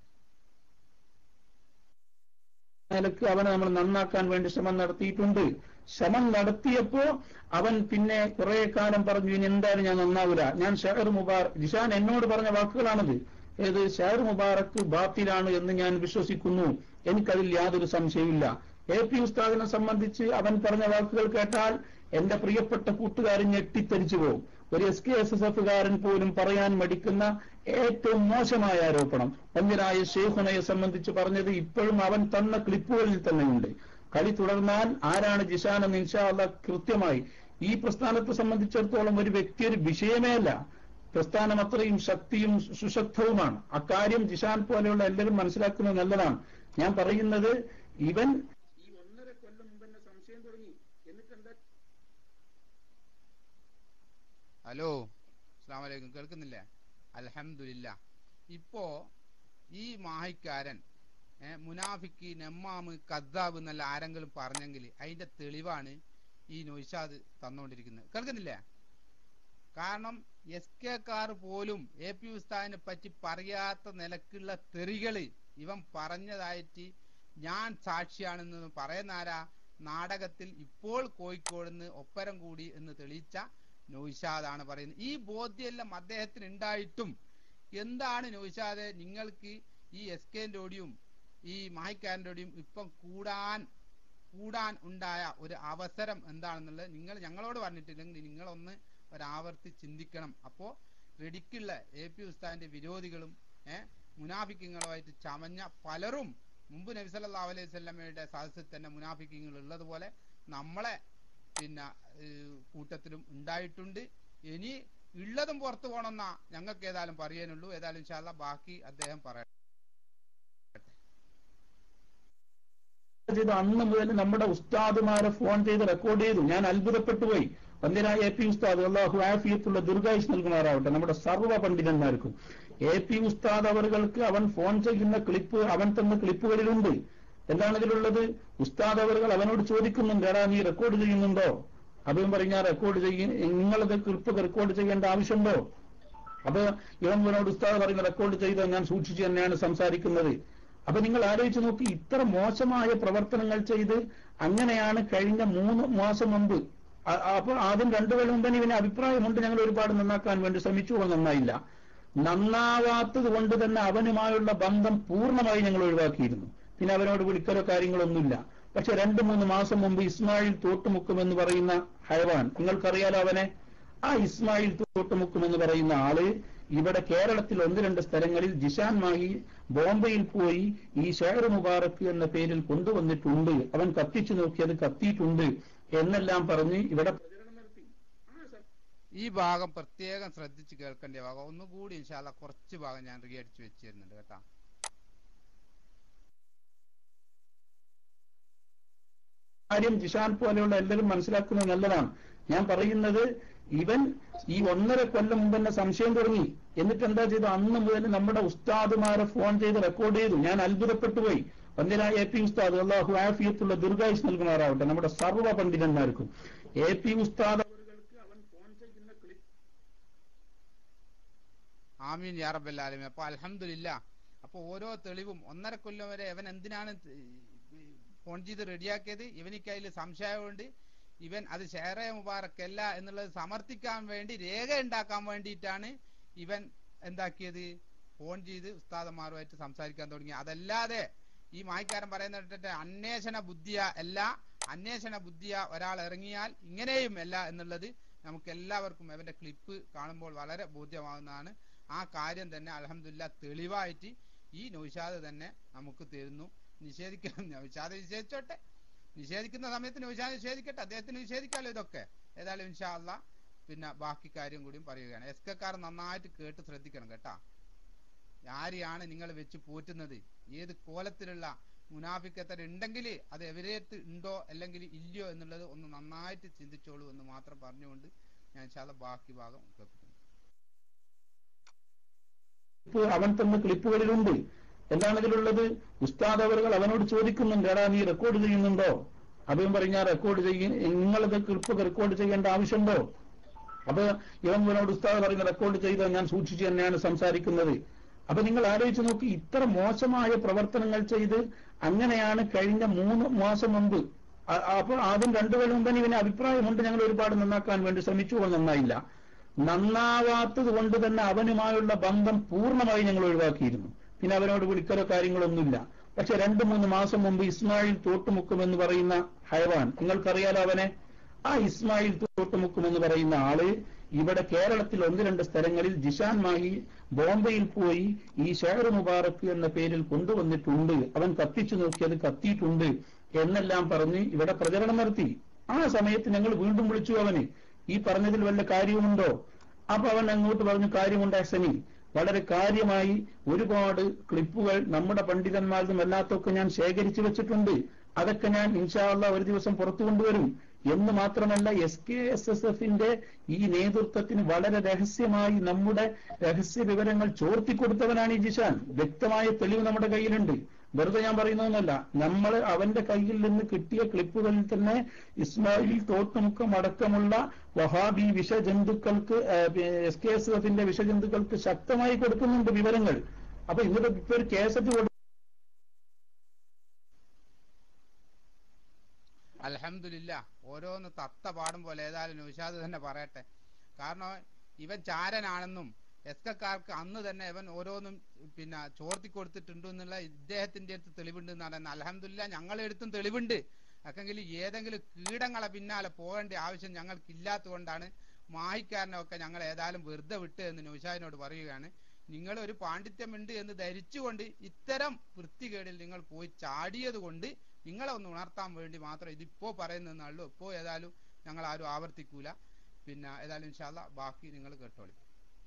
നിലക്ക് അവനെ നമ്മൾ നന്നാക്കാൻ വേണ്ടി ശ്രമം നടത്തിയിട്ടുണ്ട് ശ്രമം നടത്തിയപ്പോ അവൻ പിന്നെ കുറെ കാലം പറഞ്ഞു ഇനി എന്തായാലും ഞാൻ നന്നാവില്ല ഞാൻ ഷെഹർ മുബാറക് ജിഷാൻ എന്നോട് പറഞ്ഞ വാക്കുകളാണത് ഏത് ഷെഹർ മുബാറക്ക് ബാത്തിലാണ് എന്ന് ഞാൻ വിശ്വസിക്കുന്നു എനിക്കതിൽ യാതൊരു സംശയമില്ല എ പി ഉസ്താദിനെ സംബന്ധിച്ച് അവൻ പറഞ്ഞ വാക്കുകൾ കേട്ടാൽ എന്റെ പ്രിയപ്പെട്ട കൂട്ടുകാരൻ ഞെട്ടിത്തെരിച്ചു പോകും ഒരു എസ് കെ എസ് എസ് എഫുകാരൻ പോലും പറയാൻ മടിക്കുന്ന ഏറ്റവും മോശമായ ആരോപണം ഒന്നിനായ ഷെയ്ഖുനയെ സംബന്ധിച്ച് പറഞ്ഞത് ഇപ്പോഴും അവൻ തന്ന ക്ലിപ്പുകളിൽ തന്നെയുണ്ട് കളി തുടർന്നാൽ ആരാണ് ജിഷാൻ എന്ന് ഇൻഷാല്ല കൃത്യമായി ഈ പ്രസ്ഥാനത്തെ സംബന്ധിച്ചിടത്തോളം ഒരു വ്യക്തി ഒരു വിഷയമേ അല്ല പ്രസ്ഥാനം അത്രയും ശക്തിയും സുശക്തവുമാണ് അക്കാര്യം ജിഷാൻ പോലെയുള്ള എല്ലാവരും മനസ്സിലാക്കുന്നത് നല്ലതാണ് ഞാൻ പറയുന്നത് ഇവൻ ഈ ഒന്നര കൊല്ലം മുമ്പ് എന്നെ സംശയം തുടങ്ങി എന്നിട്ട് എന്താ ഹലോ അസ്സാം വലൈക്കും കേൾക്കുന്നില്ലേ അൽഹംദുലില്ല ഇപ്പോ ഈ മാഹിക്കാരൻ ഏ, മുനാഫിക്ക് നെമ്മാമ് കദ്ദാബ് എന്നല്ല ആരെങ്കിലും പറഞ്ഞെങ്കിൽ അതിന്റെ തെളിവാണ് ഈ നൊയ്ഷാദ് തന്നുകൊണ്ടിരിക്കുന്നത് കേൾക്കുന്നില്ലേ കാരണം എസ് കെ കാർ പോലും എ പി ഉസ്താദിനെ പറ്റി പറയാത്ത നിലക്കുള്ള തെറികള് ഇവൻ പറഞ്ഞതായിട്ട് ഞാൻ സാക്ഷിയാണെന്ന് പറയുന്ന ആരാ നാടകത്തിൽ ഇപ്പോൾ കോഴിക്കോട് നിന്ന് ഒപ്പരം കൂടി എന്ന് തെളിയിച്ച നൗഷാദാണ് പറയുന്നത് ഈ ബോധ്യമെല്ലാം അദ്ദേഹത്തിന് ഉണ്ടായിട്ടും എന്താണ് നൗഷാദ് നിങ്ങൾക്ക് ഈ എസ് കെന്റോടെയും ഈ മാഹിക്കാരൻ്റെയും ഇപ്പം കൂടാൻ കൂടാൻ ഉണ്ടായ ഒരു അവസരം എന്താണെന്നുള്ളത് നിങ്ങൾ ഞങ്ങളോട് പറഞ്ഞിട്ടില്ലെങ്കിൽ നിങ്ങളൊന്ന് ഒരാവർത്തി ചിന്തിക്കണം അപ്പോ റെഡിക്കുള്ള എ പി ഉസ്താദിന്റെ വിരോധികളും ഏഹ് മുനാഫിക്കങ്ങളുമായിട്ട് ചമഞ്ഞ പലരും മുമ്പ് നബി സല്ലല്ലാഹു അലൈഹി വസല്ലമയുടെ സദസ്സിൽ തന്നെ മുനാഫിക്കങ്ങൾ ഉള്ളതുപോലെ നമ്മളെ പിന്നെ ഏഹ് കൂട്ടത്തിലും ഉണ്ടായിട്ടുണ്ട് ഇനി ഉള്ളതും പുറത്തു പോകണമെന്നാ ഞങ്ങൾക്ക് ഏതായാലും പറയാനുള്ളൂ ഏതായാലും ഇൻഷാല്ല ബാക്കി അദ്ദേഹം പറയാം ചെയ്ത് അന്ന് മുതൽ നമ്മുടെ ഉസ്താദുമാരെ ഫോൺ ചെയ്ത് റെക്കോർഡ് ചെയ്തു ഞാൻ അത്ഭുതപ്പെട്ടു പോയി വന്ദിനായ എ പി ഉസ്താദ് അള്ളാഹു ആഫിയത്തുള്ള ദീർഘായുസ് നൽകുമാറാവട്ടെ നമ്മുടെ സർവ്വ പണ്ഡിതന്മാർക്കും എ പി ഉസ്താദ് അവറുകൾക്ക് അവൻ ഫോൺ ചെയ്യുന്ന ക്ലിപ്പ് അവൻ തന്ന ക്ലിപ്പുകളിലുണ്ട് എന്താണ് ഇതിലുള്ളത് ഉസ്താദ് അവറുകൾ അവനോട് ചോദിക്കുന്നുണ്ട് എടാ നീ റെക്കോർഡ് ചെയ്യുന്നുണ്ടോ അതും പറഞ്ഞാൽ റെക്കോർഡ് ചെയ്യ നിങ്ങളത് ക്ലിപ്പ് റെക്കോർഡ് ചെയ്യേണ്ട ആവശ്യമുണ്ടോ അപ്പൊ ഇവൻ ഇവനോട് ഉസ്താദ് പറയുന്ന റെക്കോർഡ് ചെയ്ത് ഞാൻ സൂക്ഷിച്ച് തന്നെയാണ് സംസാരിക്കുന്നത് അപ്പൊ നിങ്ങൾ ആലോചിച്ച് നോക്കി ഇത്ര മോശമായ പ്രവർത്തനങ്ങൾ ചെയ്ത് അങ്ങനെയാണ് കഴിഞ്ഞ മൂന്ന് മാസം മുമ്പ് അ- അപ്പൊ ആദ്യം രണ്ടു കൊല്ലം മുമ്പ് തന്നെ ഇവന് അഭിപ്രായമുണ്ട് ഞങ്ങൾ ഒരുപാട് നന്നാക്കാൻ വേണ്ടി ശ്രമിച്ചു അത് നന്നായില്ല നന്നാവാത്തത് കൊണ്ട് തന്നെ അവനുമായുള്ള ബന്ധം പൂർണ്ണമായി ഞങ്ങൾ ഒഴിവാക്കിയിരുന്നു പിന്നെ അവനോട് വിളിക്കലോ കാര്യങ്ങളൊന്നുമില്ല പക്ഷെ രണ്ടു മൂന്ന് മാസം മുമ്പ് ഇസ്മായിൽ തോട്ടുമുക്കും എന്ന് പറയുന്ന ഹയവാൻ നിങ്ങൾക്കറിയാലോ അവനെ ആ ഇസ്മായിൽ തോട്ടുമുക്കും എന്ന് പറയുന്ന ആള് ഇവിടെ കേരളത്തിൽ ഒന്ന് രണ്ട് സ്ഥലങ്ങളിൽ ജിഷാൻ മാഹി ബോംബെയിൽ പോയി ഈ ഷെയർ മുബാറക്ക് എന്ന പേരിൽ കൊണ്ടുവന്നിട്ടുണ്ട് അവൻ കത്തിച്ചു നോക്കി അത് കത്തിയിട്ടുണ്ട് എന്നെല്ലാം പറഞ്ഞ് ഇവിടെ പ്രചരണം നടത്തി ആ സ- ഈ ഭാഗം പ്രത്യേകം ശ്രദ്ധിച്ച് കേൾക്കേണ്ട ഭാഗം ഒന്നുകൂടി ഇൻഷാല്ല കുറച്ച് ഭാഗം ഞാൻ റീ അടിച്ച് വെച്ചിരുന്നുണ്ട് കേട്ടാ കാര്യം ജിഷാൻ പോലെയുള്ള എല്ലാവരും മനസ്സിലാക്കുന്നത് നല്ലതാണ് ഞാൻ പറയുന്നത് ഇവൻ ഈ ഒന്നര കൊല്ലം മുമ്പ് എന്നെ സംശയം തുടങ്ങി എന്നിട്ട് എന്താ ചെയ്തു അന്ന് മുതൽ നമ്മുടെ ഉസ്താദുമാരെ ഫോൺ ചെയ്ത് റെക്കോർഡ് ചെയ്തു ഞാൻ അത്ഭുതപ്പെട്ടു പോയി വന്ദിനായ എ പി ഉസ്താദ് അള്ളാഹു ആഫിയത്തുള്ള ദീർഘായുസ് നൽകുമാറാവട്ടെ നമ്മുടെ സർവ്വ പണ്ഡിതന്മാർക്കും എ പി ഉസ്താദ് അവറുകൾക്ക് അവൻ ഫോൺ ചെയ്യുന്ന ക്ലിപ്പ് ആമീൻ യാ റബ്ബൽ ആലമീൻ അപ്പൊ അൽഹംദുലില്ല അപ്പൊ ഓരോ തെളിവും ഒന്നര കൊല്ലം വരെ അവൻ എന്തിനാണ് ത- ഈ ഫോൺ ചെയ്ത് റെഡിയാക്കിയത് ഇവനിക്ക് അതിൽ സംശയമുണ്ട് ഇവൻ അത് ഷെയറെ മുബാറക്കല്ല എന്നുള്ളത് സമർത്ഥിക്കാൻ വേണ്ടി രേഖ ഉണ്ടാക്കാൻ വേണ്ടിയിട്ടാണ് ഇവൻ എന്താക്കിയത് ഫോൺ ചെയ്ത് ഉസ്താദന്മാരുമായിട്ട് സംസാരിക്കാൻ തുടങ്ങി അതല്ലാതെ ഈ മായ്ക്കാരൻ പറയുന്ന കേട്ടിട്ട് അന്വേഷണ ബുദ്ധിയ അല്ല അന്വേഷണ ബുദ്ധിയ ഒരാൾ ഇറങ്ങിയാൽ ഇങ്ങനെയും അല്ല എന്നുള്ളത് നമുക്ക് എല്ലാവർക്കും അവന്റെ ക്ലിപ്പ് കാണുമ്പോൾ വളരെ ബോധ്യമാകുന്നതാണ് ആ കാര്യം തന്നെ അലഹമില്ല തെളിവായിട്ട് ഈ നൗഷാദ് തന്നെ നമുക്ക് തരുന്നു നിഷേധിക്കാൻ നൗഷാദ് നിഷേധിച്ചോട്ടെ നിഷേധിക്കുന്ന സമയത്ത് നൗഷാദ് നിഷേധിക്കട്ടെ അദ്ദേഹത്തിന് നിഷേധിക്കാമല്ലോ ഇതൊക്കെ ഏതായാലും ഇൻഷാ അള്ളാ പിന്നെ ബാക്കി കാര്യം കൂടിയും പറയുകയാണ് എസ് കെക്കാർ നന്നായിട്ട് കേട്ട് ശ്രദ്ധിക്കണം കേട്ടാ ആരെയാണ് നിങ്ങൾ വെച്ച് പോറ്റുന്നത് ഏത് കോലത്തിലുള്ള മുനാഫിക്കത്തര ഉണ്ടെങ്കിൽ അത് എവരേത്ത് ഉണ്ടോ അല്ലെങ്കിൽ ഇല്ലയോ എന്നുള്ളത് ഒന്ന് നന്നായിട്ട് ചിന്തിച്ചോളൂ എന്ന് മാത്രം പറഞ്ഞുകൊണ്ട് ഞാൻ ഇൻഷാ അള്ളാ ബാക്കി ഭാഗം കേൾപ്പിക്കുന്നു ക്ലിപ്പ് അവൻ തന്ന ക്ലിപ്പുകളിലുണ്ട് എന്താണ് ഇതിലുള്ളത് ഉസ്താദ് അവറുകൾ അവനോട് ചോദിക്കുന്നുണ്ട് എടാ നീ റെക്കോർഡ് ചെയ്യുന്നുണ്ടോ അവൻ പറഞ്ഞാൽ റെക്കോർഡ് ചെയ്യ നിങ്ങളത് ക്ലിപ്പ് റെക്കോർഡ് ചെയ്യേണ്ട ആവശ്യമുണ്ടോ അപ്പൊ ഇവൻ ഇവനോട് ഉസ്താദ് പറയുന്ന റെക്കോർഡ് ചെയ്ത് ഞാൻ സൂക്ഷിച്ച് തന്നെയാണ് സംസാരിക്കുന്നത് അപ്പൊ നിങ്ങൾ ആലോചിച്ച് നോക്കി ഇത്ര മോശമായ പ്രവർത്തനങ്ങൾ ചെയ്ത് അങ്ങനെയാണ് കഴിഞ്ഞ മൂന്ന് മാസം മുമ്പ് അ- അപ്പോൾ ആദ്യം രണ്ടു കൊല്ലം മുമ്പ് ഇവന് അഭിപ്രായമുണ്ട് ഞങ്ങൾ ഒരുപാട് നന്നാക്കാൻ വേണ്ടി ശ്രമിച്ചു അത് നന്നായില്ല നന്നാവാത്തത് കൊണ്ട് തന്നെ അവനുമായുള്ള ബന്ധം പൂർണ്ണമായി ഞങ്ങൾ ഒഴിവാക്കിയിരുന്നു പിന്നെ അവനോട് വിളിക്കലോ കാര്യങ്ങളൊന്നുമില്ല പക്ഷെ രണ്ടു മൂന്ന് മാസം മുമ്പ് ഇസ്മായിൽ തോട്ടുമുക്കും എന്ന് പറയുന്ന ഹയവാൻ നിങ്ങൾക്കറിയാലോ അവനെ ആ ഇസ്മായിൽ തോട്ടുമുക്കും എന്ന് പറയുന്ന ആള് ഇവിടെ കേരളത്തിൽ ഒന്ന് രണ്ട് സ്ഥലങ്ങളിൽ ജിഷാൻ മാഹി ബോംബെയിൽ പോയി ഈ ഷെയർ മുബാറക്ക് എന്ന പേരിൽ കൊണ്ടുവന്നിട്ടുണ്ട് അവൻ കത്തിച്ചു നോക്കിയത് കത്തിയിട്ടുണ്ട് എന്നെല്ലാം പറഞ്ഞ് ഇവിടെ പ്രചരണം നടത്തി ആ സമയത്ത് ഞങ്ങൾ വീണ്ടും വിളിച്ചു അവന് ഈ പറഞ്ഞതിൽ വല്ല കാര്യവുമുണ്ടോ അപ്പൊ അവൻ അങ്ങോട്ട് പറഞ്ഞു കാര്യമുണ്ട് അസനി വളരെ കാര്യമായി ഒരുപാട് ക്ലിപ്പുകൾ നമ്മുടെ പണ്ഡിതന്മാരിലും അല്ലാത്തൊക്കെ ഞാൻ ശേഖരിച്ചു വെച്ചിട്ടുണ്ട് അതൊക്കെ ഞാൻ ഇൻഷാല്ല ഒരു ദിവസം പുറത്തു കൊണ്ടുവരും എന്ന് മാത്രമല്ല എസ് കെ എസ് എസ് എഫിന്റെ ഈ നേതൃത്വത്തിന് വളരെ രഹസ്യമായി നമ്മുടെ രഹസ്യ വിവരങ്ങൾ ചോർത്തിക്കൊടുത്തവനാണ് ഈ ജിഷാൻ വ്യക്തമായ തെളിവ് നമ്മുടെ കയ്യിലുണ്ട് വെറുതെ ഞാൻ പറയുന്നതൊന്നുമല്ല നമ്മൾ അവന്റെ കയ്യിൽ നിന്ന് കിട്ടിയ ക്ലിപ്പുകളിൽ തന്നെ ഇസ്മായിൽ തോട്ടുമുക്കം അടക്കമുള്ള വഹാബി വിഷജന്തുക്കൾക്ക് എസ് കെ എസ് എഫിന്റെ വിഷജന്തുക്കൾക്ക് ശക്തമായി കൊടുക്കുന്നുണ്ട് വിവരങ്ങൾ അപ്പൊ ഇന്നിപ്പോ ഇപ്പൊ ഒരു കേസറ്റ് കൊടു അൽഹംദുലില്ല ഓരോന്ന് തത്ത പാടും പോലെ ഏതായാലും നൗഷാദ് തന്നെ പറയട്ടെ കാരണം ഇവൻ ചാരനാണെന്നും എസ് കെക്കാർക്ക് അന്ന് തന്നെ ഇവൻ ഓരോന്നും പിന്നെ ചോർത്തി കൊടുത്തിട്ടുണ്ട് എന്നുള്ള ഇദ്ദേഹത്തിന്റെ അടുത്ത് തെളിവുണ്ട് എന്ന് പറയുന്നത് അലഹമില്ല ഞങ്ങളുടെ അടുത്തും തെളിവുണ്ട് അക്കെങ്കിൽ ഏതെങ്കിലും കീടങ്ങളെ പിന്നാലെ പോകേണ്ട ആവശ്യം ഞങ്ങൾക്ക് ഇല്ലാത്തതുകൊണ്ടാണ് മാഹിക്കാരനൊക്കെ ഞങ്ങൾ ഏതായാലും വെറുതെ വിട്ട് എന്ന് നൗഷാദിനോട് പറയുകയാണ് നിങ്ങൾ ഒരു പാണ്ഡിത്യമുണ്ട് എന്ന് ധരിച്ചുകൊണ്ട് ഇത്തരം വൃത്തികേടിൽ നിങ്ങൾ പോയി ചാടിയത് കൊണ്ട് നിങ്ങളെ ഒന്ന് ഉണർത്താൻ വേണ്ടി മാത്രം ഇതിപ്പോ പറയുന്നതെന്നുള്ളൂ ഇപ്പോ ഏതായാലും ഞങ്ങൾ ആരും ആവർത്തിക്കൂല പിന്നെ ഏതായാലും ഇൻഷാല്ല ബാക്കി നിങ്ങൾ കേട്ടോളി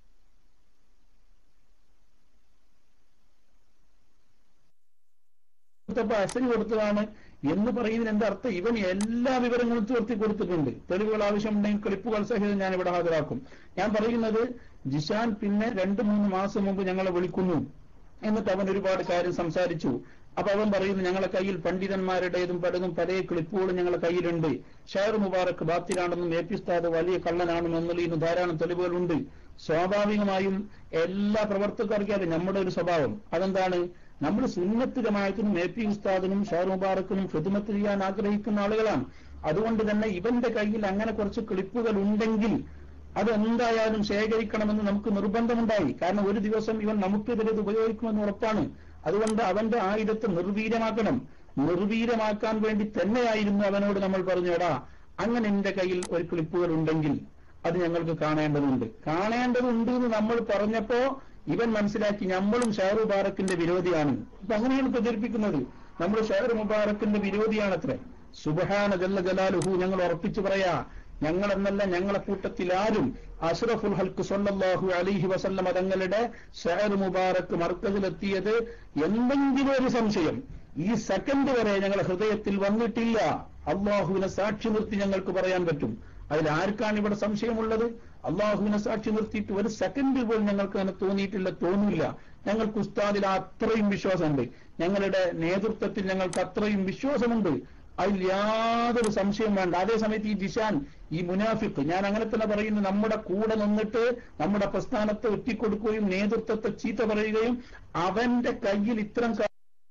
കൊടുത്തപ്പോ അസന് കൊടുത്തതാണ് എന്ന് പറയുന്നതിന് എന്താ അർത്ഥം ഇവൻ എല്ലാ വിവരങ്ങളും ചോർത്തി കൊടുത്തിട്ടുണ്ട് തെളിവുകൾ ആവശ്യമുണ്ടെങ്കിൽ ക്ലിപ്പുകൾ സഹിതം ഞാൻ ഇവിടെ ഹാജരാക്കും ഞാൻ പറയുന്നത് ജിഷാൻ പിന്നെ രണ്ടു മൂന്ന് മാസം മുമ്പ് ഞങ്ങളെ വിളിക്കുന്നു എന്നിട്ട് അവൻ ഒരുപാട് കാര്യം സംസാരിച്ചു അപ്പൊ അവൻ പറയുന്നു ഞങ്ങളെ കയ്യിൽ പണ്ഡിതന്മാരുടേതും പലതും പല ക്ലിപ്പുകളും ഞങ്ങളെ കയ്യിലുണ്ട് ഷെയർ മുബാറക്ക് ബാത്തിലാണെന്നും എ പി ഉസ്താദ് വലിയ കള്ളനാണെന്നും എന്നുള്ളതിന് ധാരാളം തെളിവുകളുണ്ട് സ്വാഭാവികമായും എല്ലാ പ്രവർത്തകർക്കും അറിയാം നമ്മുടെ ഒരു സ്വഭാവം അതെന്താണ് നമ്മൾ സുന്നത്ത് ജമാഅത്തിനും എ പി ഉസ്താദിനും ഷെയർ മുബാറക്കിനും ഖിദ്മത്ത് ചെയ്യാൻ ആഗ്രഹിക്കുന്ന ആളുകളാണ് അതുകൊണ്ട് തന്നെ ഇവന്റെ കയ്യിൽ അങ്ങനെ കുറച്ച് ക്ലിപ്പുകൾ ഉണ്ടെങ്കിൽ അതെന്തായാലും ശേഖരിക്കണമെന്ന് നമുക്ക് നിർബന്ധമുണ്ടായി കാരണം ഒരു ദിവസം ഇവൻ നമുക്കെതിരെ ഇത് ഉപയോഗിക്കുമെന്ന് ഉറപ്പാണ് അതുകൊണ്ട് അവന്റെ ആയുധത്തെ നിർവീര്യമാക്കണം നിർവീര്യമാക്കാൻ വേണ്ടി തന്നെയായിരുന്നു അവനോട് നമ്മൾ പറഞ്ഞു എടാ അങ്ങനെ എന്റെ കയ്യിൽ ഒരു ക്ലിപ്പുകൾ ഉണ്ടെങ്കിൽ അത് ഞങ്ങൾക്ക് കാണേണ്ടതുണ്ട് കാണേണ്ടതുണ്ട് എന്ന് നമ്മൾ പറഞ്ഞപ്പോ ഇവൻ മനസ്സിലാക്കി നമ്മളും ഷെയർ മുബാറക്കിന്റെ വിരോധിയാണ് ഇപ്പൊ അങ്ങനെയാണ് പ്രചരിപ്പിക്കുന്നത് നമ്മൾ ഷെയർ മുബാറക്കിന്റെ വിരോധിയാണത്രേ സുബഹാന ജല്ല ജലാലുഹു ഞങ്ങൾ ഉറപ്പിച്ചു പറയാ ഞങ്ങൾ എന്നല്ല ഞങ്ങളെ കൂട്ടത്തിൽ ആരും അഷ്റഫുൽ ഹൽക്ക് സല്ലല്ലാഹു അലൈഹി വസല്ലമ തങ്ങളുടെ ഷെയർ മുബാറക്ക് മർക്കസിലെത്തിയത് എന്തെങ്കിലും ഒരു സംശയം ഈ സെക്കൻഡ് വരെ ഞങ്ങളുടെ ഹൃദയത്തിൽ വന്നിട്ടില്ല അള്ളാഹുവിനെ സാക്ഷി നിർത്തി ഞങ്ങൾക്ക് പറയാൻ പറ്റും അതിൽ ആർക്കാണ് ഇവിടെ സംശയമുള്ളത് അള്ളാഹുവിനെ സാക്ഷി നിർത്തിയിട്ട് ഒരു സെക്കൻഡ് പോലും ഞങ്ങൾക്ക് അങ്ങനെ തോന്നിയിട്ടില്ല തോന്നില്ല ഞങ്ങൾക്ക് ഉസ്താദിൽ അത്രയും വിശ്വാസമുണ്ട് ഞങ്ങളുടെ നേതൃത്വത്തിൽ ഞങ്ങൾക്ക് അത്രയും വിശ്വാസമുണ്ട് അതിൽ യാതൊരു സംശയം വേണ്ട അതേ സമയത്ത് ഈ ജിഷാൻ ഈ മുനാഫിക്ക് ഞാൻ അങ്ങനെ തന്നെ പറയുന്നു നമ്മുടെ കൂടെ നിന്നിട്ട് നമ്മുടെ പ്രസ്ഥാനത്തെ ഒറ്റിക്കൊടുക്കുകയും നേതൃത്വത്തെ ചീത്ത പറയുകയും അവന്റെ കയ്യിൽ ഇത്തരം കാ-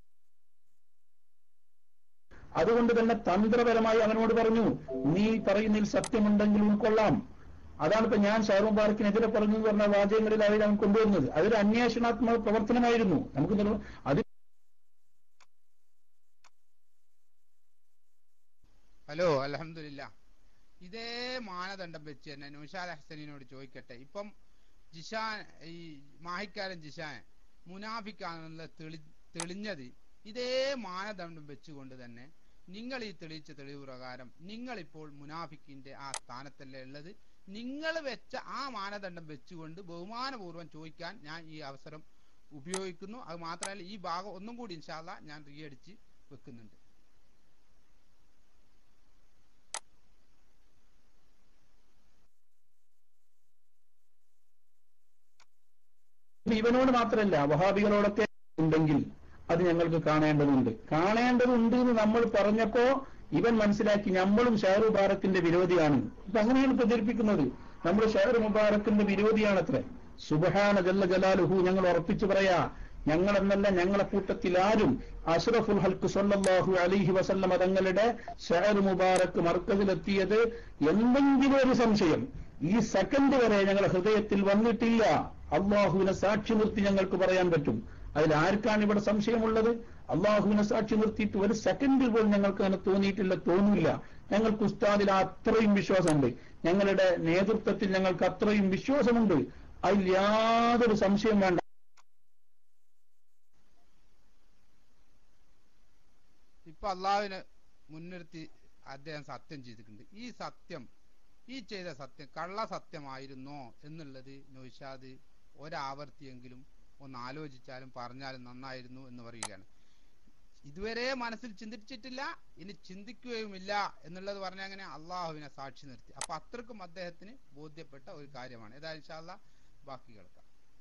അതുകൊണ്ട് തന്നെ തന്ത്രപരമായി അവനോട് പറഞ്ഞു നീ പറയുന്നതിൽ സത്യമുണ്ടെങ്കിൽ ഉൾക്കൊള്ളാം അതാണ് ഇപ്പൊ ഞാൻ ഷാർ മുബാറക്കിനെതിരെ പറഞ്ഞു എന്ന് പറഞ്ഞ വാചകങ്ങളിലായിരുന്നു അവൻ കൊണ്ടുവന്നത് അതൊരു അന്വേഷണാത്മക പ്രവർത്തനമായിരുന്നു നമുക്ക് നിർവ- അത് ഹലോ അലഹമില്ല ഇതേ മാനദണ്ഡം വെച്ച് തന്നെ നൗഷാദ് ഹസനിനോട് ചോദിക്കട്ടെ ഇപ്പം ജിഷാൻ ഈ മാഹിക്കാരൻ ജിഷാൻ മുനാഫിക്കാണെന്നുള്ള തെളി തെളിഞ്ഞത് ഇതേ മാനദണ്ഡം വെച്ചുകൊണ്ട് തന്നെ നിങ്ങൾ ഈ തെളിയിച്ച തെളിവ് പ്രകാരം നിങ്ങൾ ഇപ്പോൾ മുനാഫിക്കിന്റെ ആ സ്ഥാനത്തല്ലേ ഉള്ളത് നിങ്ങൾ വെച്ച ആ മാനദണ്ഡം വെച്ചുകൊണ്ട് ബഹുമാനപൂർവ്വം ചോദിക്കാൻ ഞാൻ ഈ അവസരം ഉപയോഗിക്കുന്നു അത് മാത്രമല്ല ഈ ഭാഗം ഒന്നും കൂടി ഇൻഷാല്ല ഞാൻ റീ അടിച്ച് വെക്കുന്നുണ്ട് ഇത് ഇവനോട് മാത്രമല്ല വഹാബികളോടൊക്കെ ഉണ്ടെങ്കിൽ അത് ഞങ്ങൾക്ക് കാണേണ്ടതുണ്ട് കാണേണ്ടതുണ്ട് എന്ന് നമ്മൾ പറഞ്ഞപ്പോ ഇവൻ മനസ്സിലാക്കി നമ്മളും ഷെയർ മുബാറക്കിന്റെ വിരോധിയാണ് ഇപ്പൊ അങ്ങനെയാണ് പ്രചരിപ്പിക്കുന്നത് നമ്മൾ ഷെയർ മുബാറക്കിന്റെ വിരോധിയാണത്രേ സുബഹാന ജല്ല ജലാലുഹു ഞങ്ങൾ ഉറപ്പിച്ചു പറയാ ഞങ്ങൾ എന്നല്ല ഞങ്ങളെ കൂട്ടത്തിൽ ആരും അഷ്റഫുൽ ഹൽക്ക് സല്ലല്ലാഹു അലൈഹി വസല്ലം തങ്ങളുടെ ഷെയർ മുബാറക്ക് മർക്കസിലെത്തിയത് എന്തെങ്കിലും ഒരു സംശയം ഈ സെക്കൻഡ് വരെ ഞങ്ങളുടെ ഹൃദയത്തിൽ വന്നിട്ടില്ല അള്ളാഹുവിനെ സാക്ഷി നിർത്തി ഞങ്ങൾക്ക് പറയാൻ പറ്റും അതിൽ ആർക്കാണ് ഇവിടെ സംശയമുള്ളത് അള്ളാഹുവിനെ സാക്ഷി നിർത്തിയിട്ട് ഒരു സെക്കൻഡിൽ പോലും ഞങ്ങൾക്ക് അങ്ങനെ തോന്നിയിട്ടില്ല തോന്നില്ല ഞങ്ങൾക്ക് ഉസ്താദിൽ അത്രയും വിശ്വാസമുണ്ട് ഞങ്ങളുടെ നേതൃത്വത്തിൽ ഞങ്ങൾക്ക് അത്രയും വിശ്വാസമുണ്ട് അതിൽ യാതൊരു സംശയം വേണ്ട ഇപ്പൊ അള്ളാഹുവിനെ മുൻനിർത്തി അദ്ദേഹം സത്യം ചെയ്തിട്ടുണ്ട് ഈ സത്യം ഈ ചെയ്ത സത്യം കള്ള സത്യമായിരുന്നോ എന്നുള്ളത് നൗഷാദ് ഒരാവർത്തിയെങ്കിലും ഒന്ന് ആലോചിച്ചാലും പറഞ്ഞാലും നന്നായിരുന്നു എന്ന് പറയുകയാണ് ഇതുവരെ മനസ്സിൽ ചിന്തിച്ചിട്ടില്ല ഇനി ചിന്തിക്കുകയുമില്ല എന്നുള്ളത് പറഞ്ഞ അങ്ങനെ അള്ളാഹുവിനെ സാക്ഷി നിർത്തി അപ്പൊ അത്രക്കും അദ്ദേഹത്തിന് ബോധ്യപ്പെട്ട ഒരു കാര്യമാണ് ഏതായാലും ഇൻഷാല്ല ബാക്കി കേൾക്കാം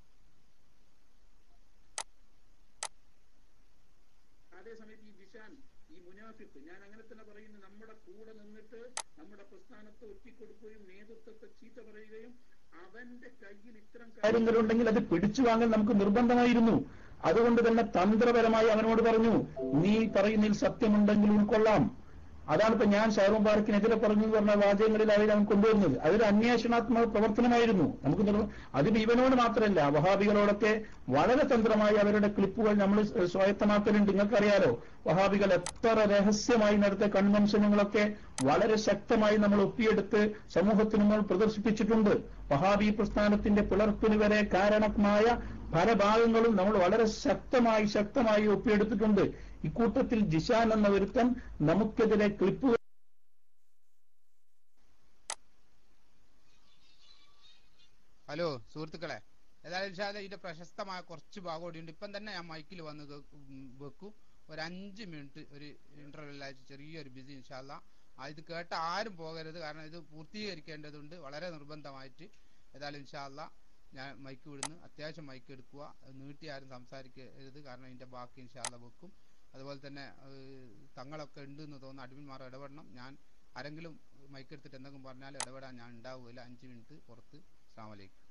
അതേസമയത്ത് ഈ വിശാൻ ഈ മുനാഫിത്ത് ഞാൻ അങ്ങനെ തന്നെ പറയുന്നു നമ്മുടെ കൂടെ നിന്നിട്ട് നമ്മുടെ പ്രസ്ഥാനത്തെ ഒറ്റിക്കൊടുക്കുകയും നേതൃത്വത്തെ ചീത്ത പറയുകയും അവന്റെ കയ്യിൽ ഇത്തരം കാര്യങ്ങളുണ്ടെങ്കിൽ അത് പിടിച്ചു വാങ്ങൽ നമുക്ക് നിർബന്ധമായിരുന്നു അതുകൊണ്ട് തന്നെ തന്ത്രപരമായി അവനോട് പറഞ്ഞു നീ പറയുന്നതിൽ സത്യമുണ്ടെങ്കിൽ ഉൾക്കൊള്ളാം അതാണ് ഇപ്പൊ ഞാൻ ഷാറൂഖ് മുബാറക്കിനെതിരെ പറഞ്ഞു എന്ന് പറഞ്ഞ വാചകങ്ങളിൽ അവർ അവൻ കൊണ്ടുവരുന്നത് അതൊരു അന്വേഷണാത്മക പ്രവർത്തനമായിരുന്നു നമുക്ക് നിർവ- അത് ഇവനോട് മാത്രമല്ല വഹാബികളോടൊക്കെ വളരെ തന്ത്രമായി അവരുടെ ക്ലിപ്പുകൾ നമ്മൾ സ്വായത്തമാക്കലുണ്ട് നിങ്ങൾക്കറിയാലോ വഹാബികൾ എത്ര രഹസ്യമായി നടത്തിയ കൺവെൻഷനുകളൊക്കെ വളരെ ശക്തമായി നമ്മൾ ഒപ്പിയെടുത്ത് സമൂഹത്തിന് നമ്മൾ പ്രദർശിപ്പിച്ചിട്ടുണ്ട് വഹാബി പ്രസ്ഥാനത്തിന്റെ പിളർപ്പിന് വരെ കാരണമായ പല ഭാഗങ്ങളും നമ്മൾ വളരെ ശക്തമായി ശക്തമായി ഒപ്പിയെടുത്തിട്ടുണ്ട് ഇക്കൂട്ടത്തിൽ ജിഷാൻ എന്ന ഒരുത്തൻ നമുക്കെതിരെ ക്ലിപ്പുകൾ ഹലോ സുഹൃത്തുക്കളെ ഏതായാലും ഇൻഷാല്ല ഇതിന്റെ പ്രശസ്തമായ കുറച്ച് ഭാഗം കൂടിയുണ്ട് ഇപ്പം തന്നെ ഞാൻ മൈക്കിൽ വന്ന് കേ- ഉം വെക്കും ഒരു അഞ്ച് മിനിറ്റ് ഒരു ഇന്റർവെൽ ആയിട്ട് ചെറിയൊരു ബിസി ഇൻഷാല്ല ആ ഇത് കേട്ട ആരും പോകരുത് കാരണം ഇത് പൂർത്തീകരിക്കേണ്ടതുണ്ട് വളരെ നിർബന്ധമായിട്ട് ഏതായാലും ഇൻഷാല്ല ഞാൻ മൈക്ക് വിടുന്നു അത്യാവശ്യം മൈക്ക് എടുക്കുക അത് നീട്ടി ആരും സംസാരിക്കരുത് കാരണം ഇതിന്റെ ബാക്കി ഇൻഷാല്ല വെക്കും അതുപോലെ തന്നെ ഏഹ്, തങ്ങളൊക്കെ ഉണ്ട് എന്ന് തോന്നുന്നു അഡ്മിന്മാർ ഇടപെടണം ഞാൻ ആരെങ്കിലും മൈക്ക് എടുത്തിട്ട് എന്തെങ്കിലും പറഞ്ഞാൽ ഇടപെടാൻ ഞാൻ ഉണ്ടാവില്ല അഞ്ച് മിനിറ്റ് പുറത്ത് അസ്സാം വലൈക്കും